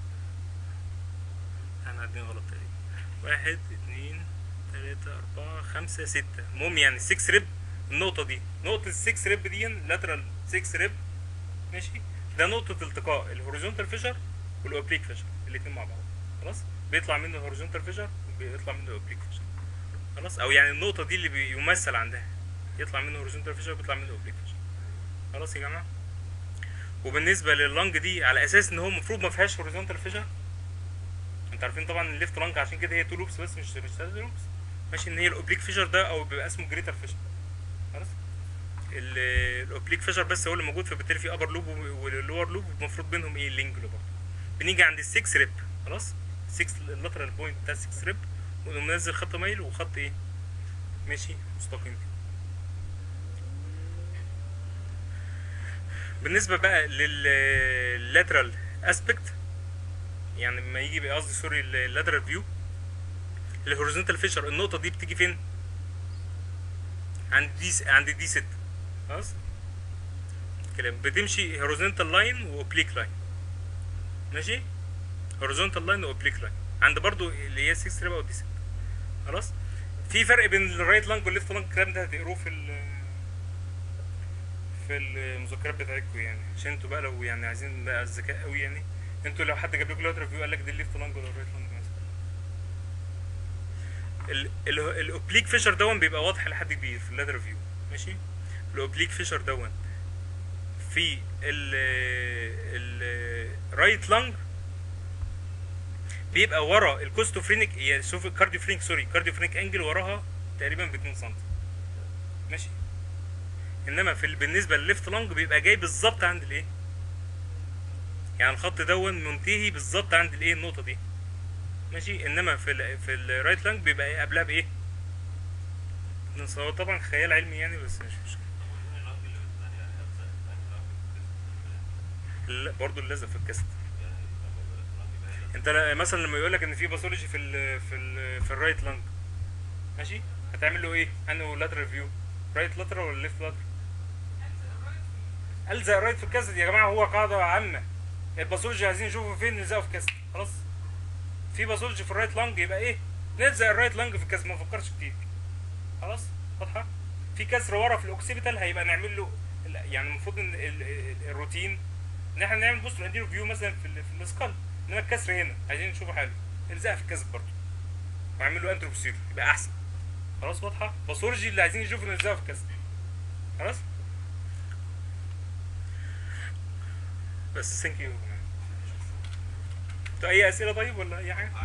احنا عادين غلط تقريبا واحد اتنين تلاتة أربعة خمسة ستة المهم يعني 6 ريب النقطة دي نقطة ال 6 ريب دي لاترال 6 ريب ماشي ده نقطة التقاء الهوريزونتال فيشر والاوبليك فيشر الاتنين مع بعض خلاص بيطلع منه الهوريزونتال فيشر وبيطلع منه الاوبليك فيشر خلاص او يعني النقطة دي اللي بيمثل عندها يطلع منه هوريزونتال فيشر وبيطلع منه اوبليك فيشر خلاص يا جماعة وبالنسبة لللنج دي على اساس ان هو المفروض ما فيهاش هوريزونتال فيشر انت عارفين طبعا الليفت لانج عشان كده هي تو لوبس بس مش مش ثلاثة لوبس ماشي ان هي الاوبليك فيشر ده او بيبقى اسمه جريتر فيشر خلاص ال- الاوبليك فيشر بس هو اللي موجود فبالتالي في ابر لوب واللور لوب المفروض بينهم ايه لينج لوب بنيجي عند ال 6 ريب خلاص 6 اللاترال بوينت بتاع 6 ريب ونقوم منزل خط مايل وخط ايه ماشي مستقيم كده بالنسبه بقى لللاترال اسبكت يعني لما يجي بقى قصدي سوري اللاترال فيو الهوريزونتال فيشر النقطه دي بتيجي فين عند دي عند دي 6 خلاص كلام بتمشي هوريزونتال لاين واوبليك لاين ماشي هوريزونتال لاين واوبليك لاين عند برضو اللي هي 6 ريبا ودي 6 خلاص في فرق بين الرايت لانج والليفت لانج الكلام ده هتقروه في ال في المذكرات بتاعتكم يعني عشان انتوا بقى لو يعني عايزين بقى الذكاء قوي يعني انتوا لو حد جاب لكم لاترال فيو قال لك دي الليفت لانج ولا الرايت لانج مثلا ال- ال- الاوبليك فيشر دون بيبقى واضح لحد كبير في اللاترال فيو ماشي الاوبليك فيشر دون في ال ال رايت لانج بيبقى ورا الكوستوفرينيك يعني شوف الكارديوفرينيك سوري كارديوفرينيك انجل وراها تقريبا ب 2 سم ماشي انما في ال- بالنسبه للليفت لانج بيبقى جاي بالظبط عند الايه يعني الخط دون منتهي بالظبط عند الايه النقطه دي ماشي انما في ال في الرايت لانج بيبقى إيه قبلها بايه هو طبعا خيال علمي يعني بس مش مشكله لا برضه اللزق في الكاست انت لا- مثلا لما يقول لك ان في باثولوجي في ال في ال في الرايت لانج ماشي هتعمل له ايه انه لاترال فيو رايت لاترال ولا ليفت لاترال الزق رايت في الكاست يا جماعه هو قاعده عامه الباثولوجي عايزين نشوفه فين نلزقه في الكاست خلاص في باثولوجي في الرايت لانج يبقى ايه نلزق الرايت لانج في الكاست ما نفكرش كتير خلاص واضحه في كسر ورا في الاوكسيبيتال هيبقى نعمل له ال- يعني المفروض ان ال- ال- الروتين ان احنا نعمل بوست انديرو فيو مثلا في ال- في السكال انما الكسر هنا عايزين نشوفه حلو الزقها في الكاست برضه واعمل له انتروبسير يبقى احسن خلاص واضحه باثولوجي اللي عايزين يشوفوا نلزقه في الكاست خلاص بس ثانك يو انتوا اي اسئله طيب ولا اي حاجه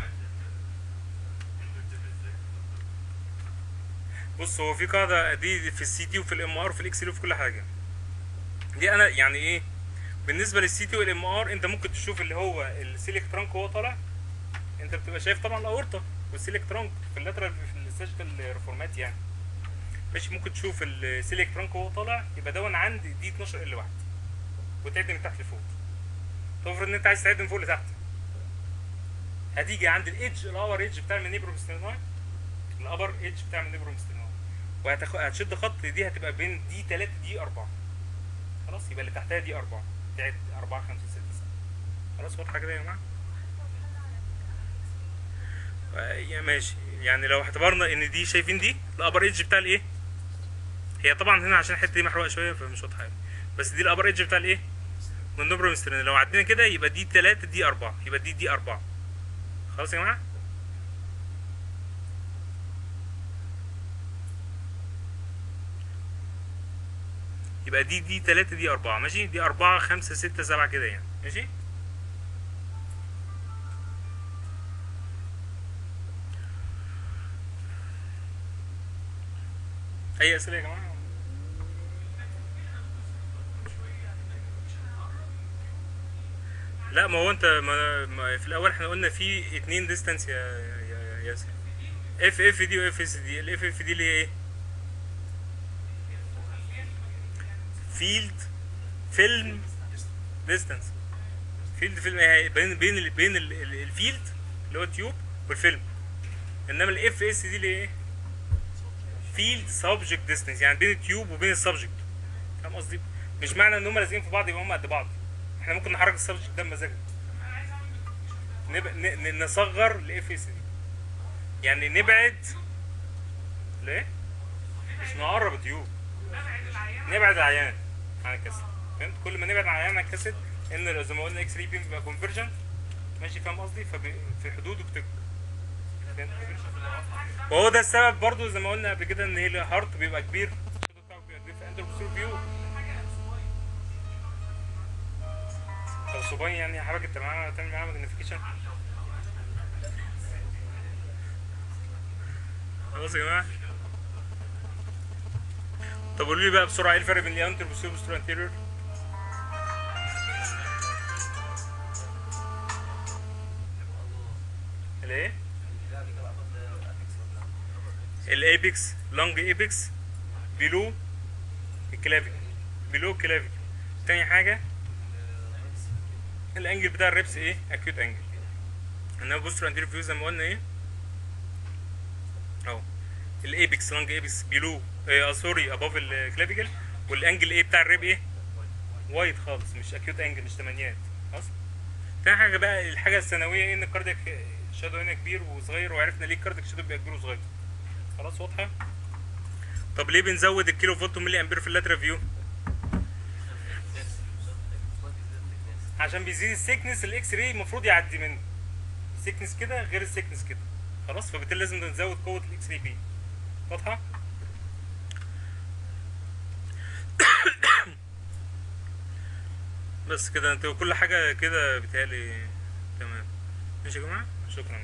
بص هو في قاعده دي في السي تي وفي الام ار وفي الاكسل وفي كل حاجه دي انا يعني ايه بالنسبه للسي تي والام ار انت ممكن تشوف اللي هو السيليك ترانك وهو طالع انت بتبقى شايف طبعا الاورطه والسيليك ترانك في اللاترال في السيرجيكال ريفورمات يعني ماشي ممكن تشوف السيليك ترانك وهو طالع يبقى دون عندي دي 12 ال 1 وتعد من تحت لفوق تفرض ان انت عايز تعد من فوق لتحت هتيجي عند الايدج الابر ايدج بتاع المنيبرومستينوي الابر ايدج بتاع المنيبرومستينوي وهتشد خط دي هتبقى بين دي 3 دي 4 خلاص يبقى اللي تحتها دي 4 تعد 4 5 6 7 خلاص واضحه كده يا جماعه آه، يا ماشي يعني لو اعتبرنا ان دي شايفين دي الابر ايدج بتاع الايه هي طبعا هنا عشان الحته دي محروقه شويه فمش واضحه أوي. بس دي الابر ايدج بتاع الايه من نوبرومسترين لو عدينا كده يبقى دي 3 دي 4 يبقى دي دي 4 خلاص يا جماعه يبقى دي دي 3 دي 4 ماشي دي 4 5 6 7 كده يعني ماشي اي اسئله يا جماعه لا ما هو انت ما ما في الاول احنا قلنا في اتنين ديستانس يا يا يا ياسر اف اف دي واف اس دي الاف اف دي اللي هي ايه فيلد فيلم ديستانس فيلد فيلم هي بين بين ال- بين ال- ال- الفيلد اللي هو التيوب والفيلم انما الاف اس دي اللي هي ايه فيلد سبجكت ديستانس يعني بين التيوب وبين السبجكت فاهم قصدي مش معنى ان هم لازقين في بعض يبقى هم قد بعض احنا ممكن نحرك السبجكت ده بمزاجنا نب... ن... ن- نصغر الاف اس دي يعني نبعد ليه مش نقرب التيوب نبعد العيان عن الكاسيت فهمت كل ما نبعد عن العيان عن الكاسيت ان زي ما قلنا اكس 3 بي بيبقى كونفرجن ماشي فاهم قصدي ففي حدوده بتكبر فهمت وهو ده السبب برضو زي ما قلنا قبل كده ان هي الهارت بيبقى كبير الشادو بتاعه بيبقى كبير في اندروبسور فيو طب صباين يعني حضرتك انت معانا تعمل معانا ماجنيفيكيشن خلاص يا جماعه طب قولوا لي بقى بسرعه ايه الفرق بين الانتر بوستيريور والبوستيريور انتيريور الايه الايبكس لونج ايبكس بيلو الكلافيك بيلو الكلافيك تاني حاجه الانجل بتاع الريبس ايه اكيوت انجل انما بوستر اندير فيو زي ما قلنا ايه اهو الايبكس لونج ايبكس بيلو آه سوري اباف الكلافيكل والانجل ايه بتاع الريب ايه وايد خالص مش اكيوت انجل مش تمانيات خلاص تاني حاجه بقى الحاجه الثانويه ايه ان الكاردياك شادو هنا كبير وصغير وعرفنا ليه الكاردياك شادو بيبقى كبير وصغير خلاص واضحه طب ليه بنزود الكيلو فولت وملي امبير في اللاترال فيو عشان بيزيد السيكنس الاكس راي المفروض يعدي منه السيكنس كده غير السيكنس كده خلاص فبالتالي لازم نزود قوه الاكس راي بي واضحه بس كده انت كل حاجه كده بتهيألي تمام ماشي يا جماعه شكرا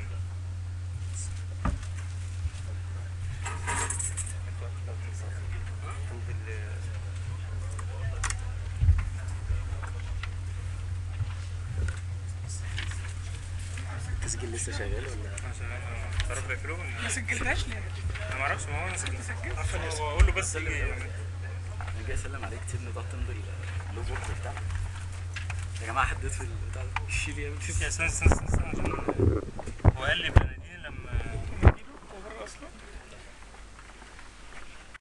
التسجيل لسه شغال ولا عشان تعرف يقفلوه ولا- ما سجلتهاش ليه؟ انا ما اعرفش ما هو انا سجلت سجلت. عشان هو اقول له بس يجي يعني انا جاي اسلم عليك تسيبني ضغط تمضي اللوج ورك بتاعك يا جماعه حد يطفي البتاع ده الشيل يعمل يا استنى استنى استنى استنى عشان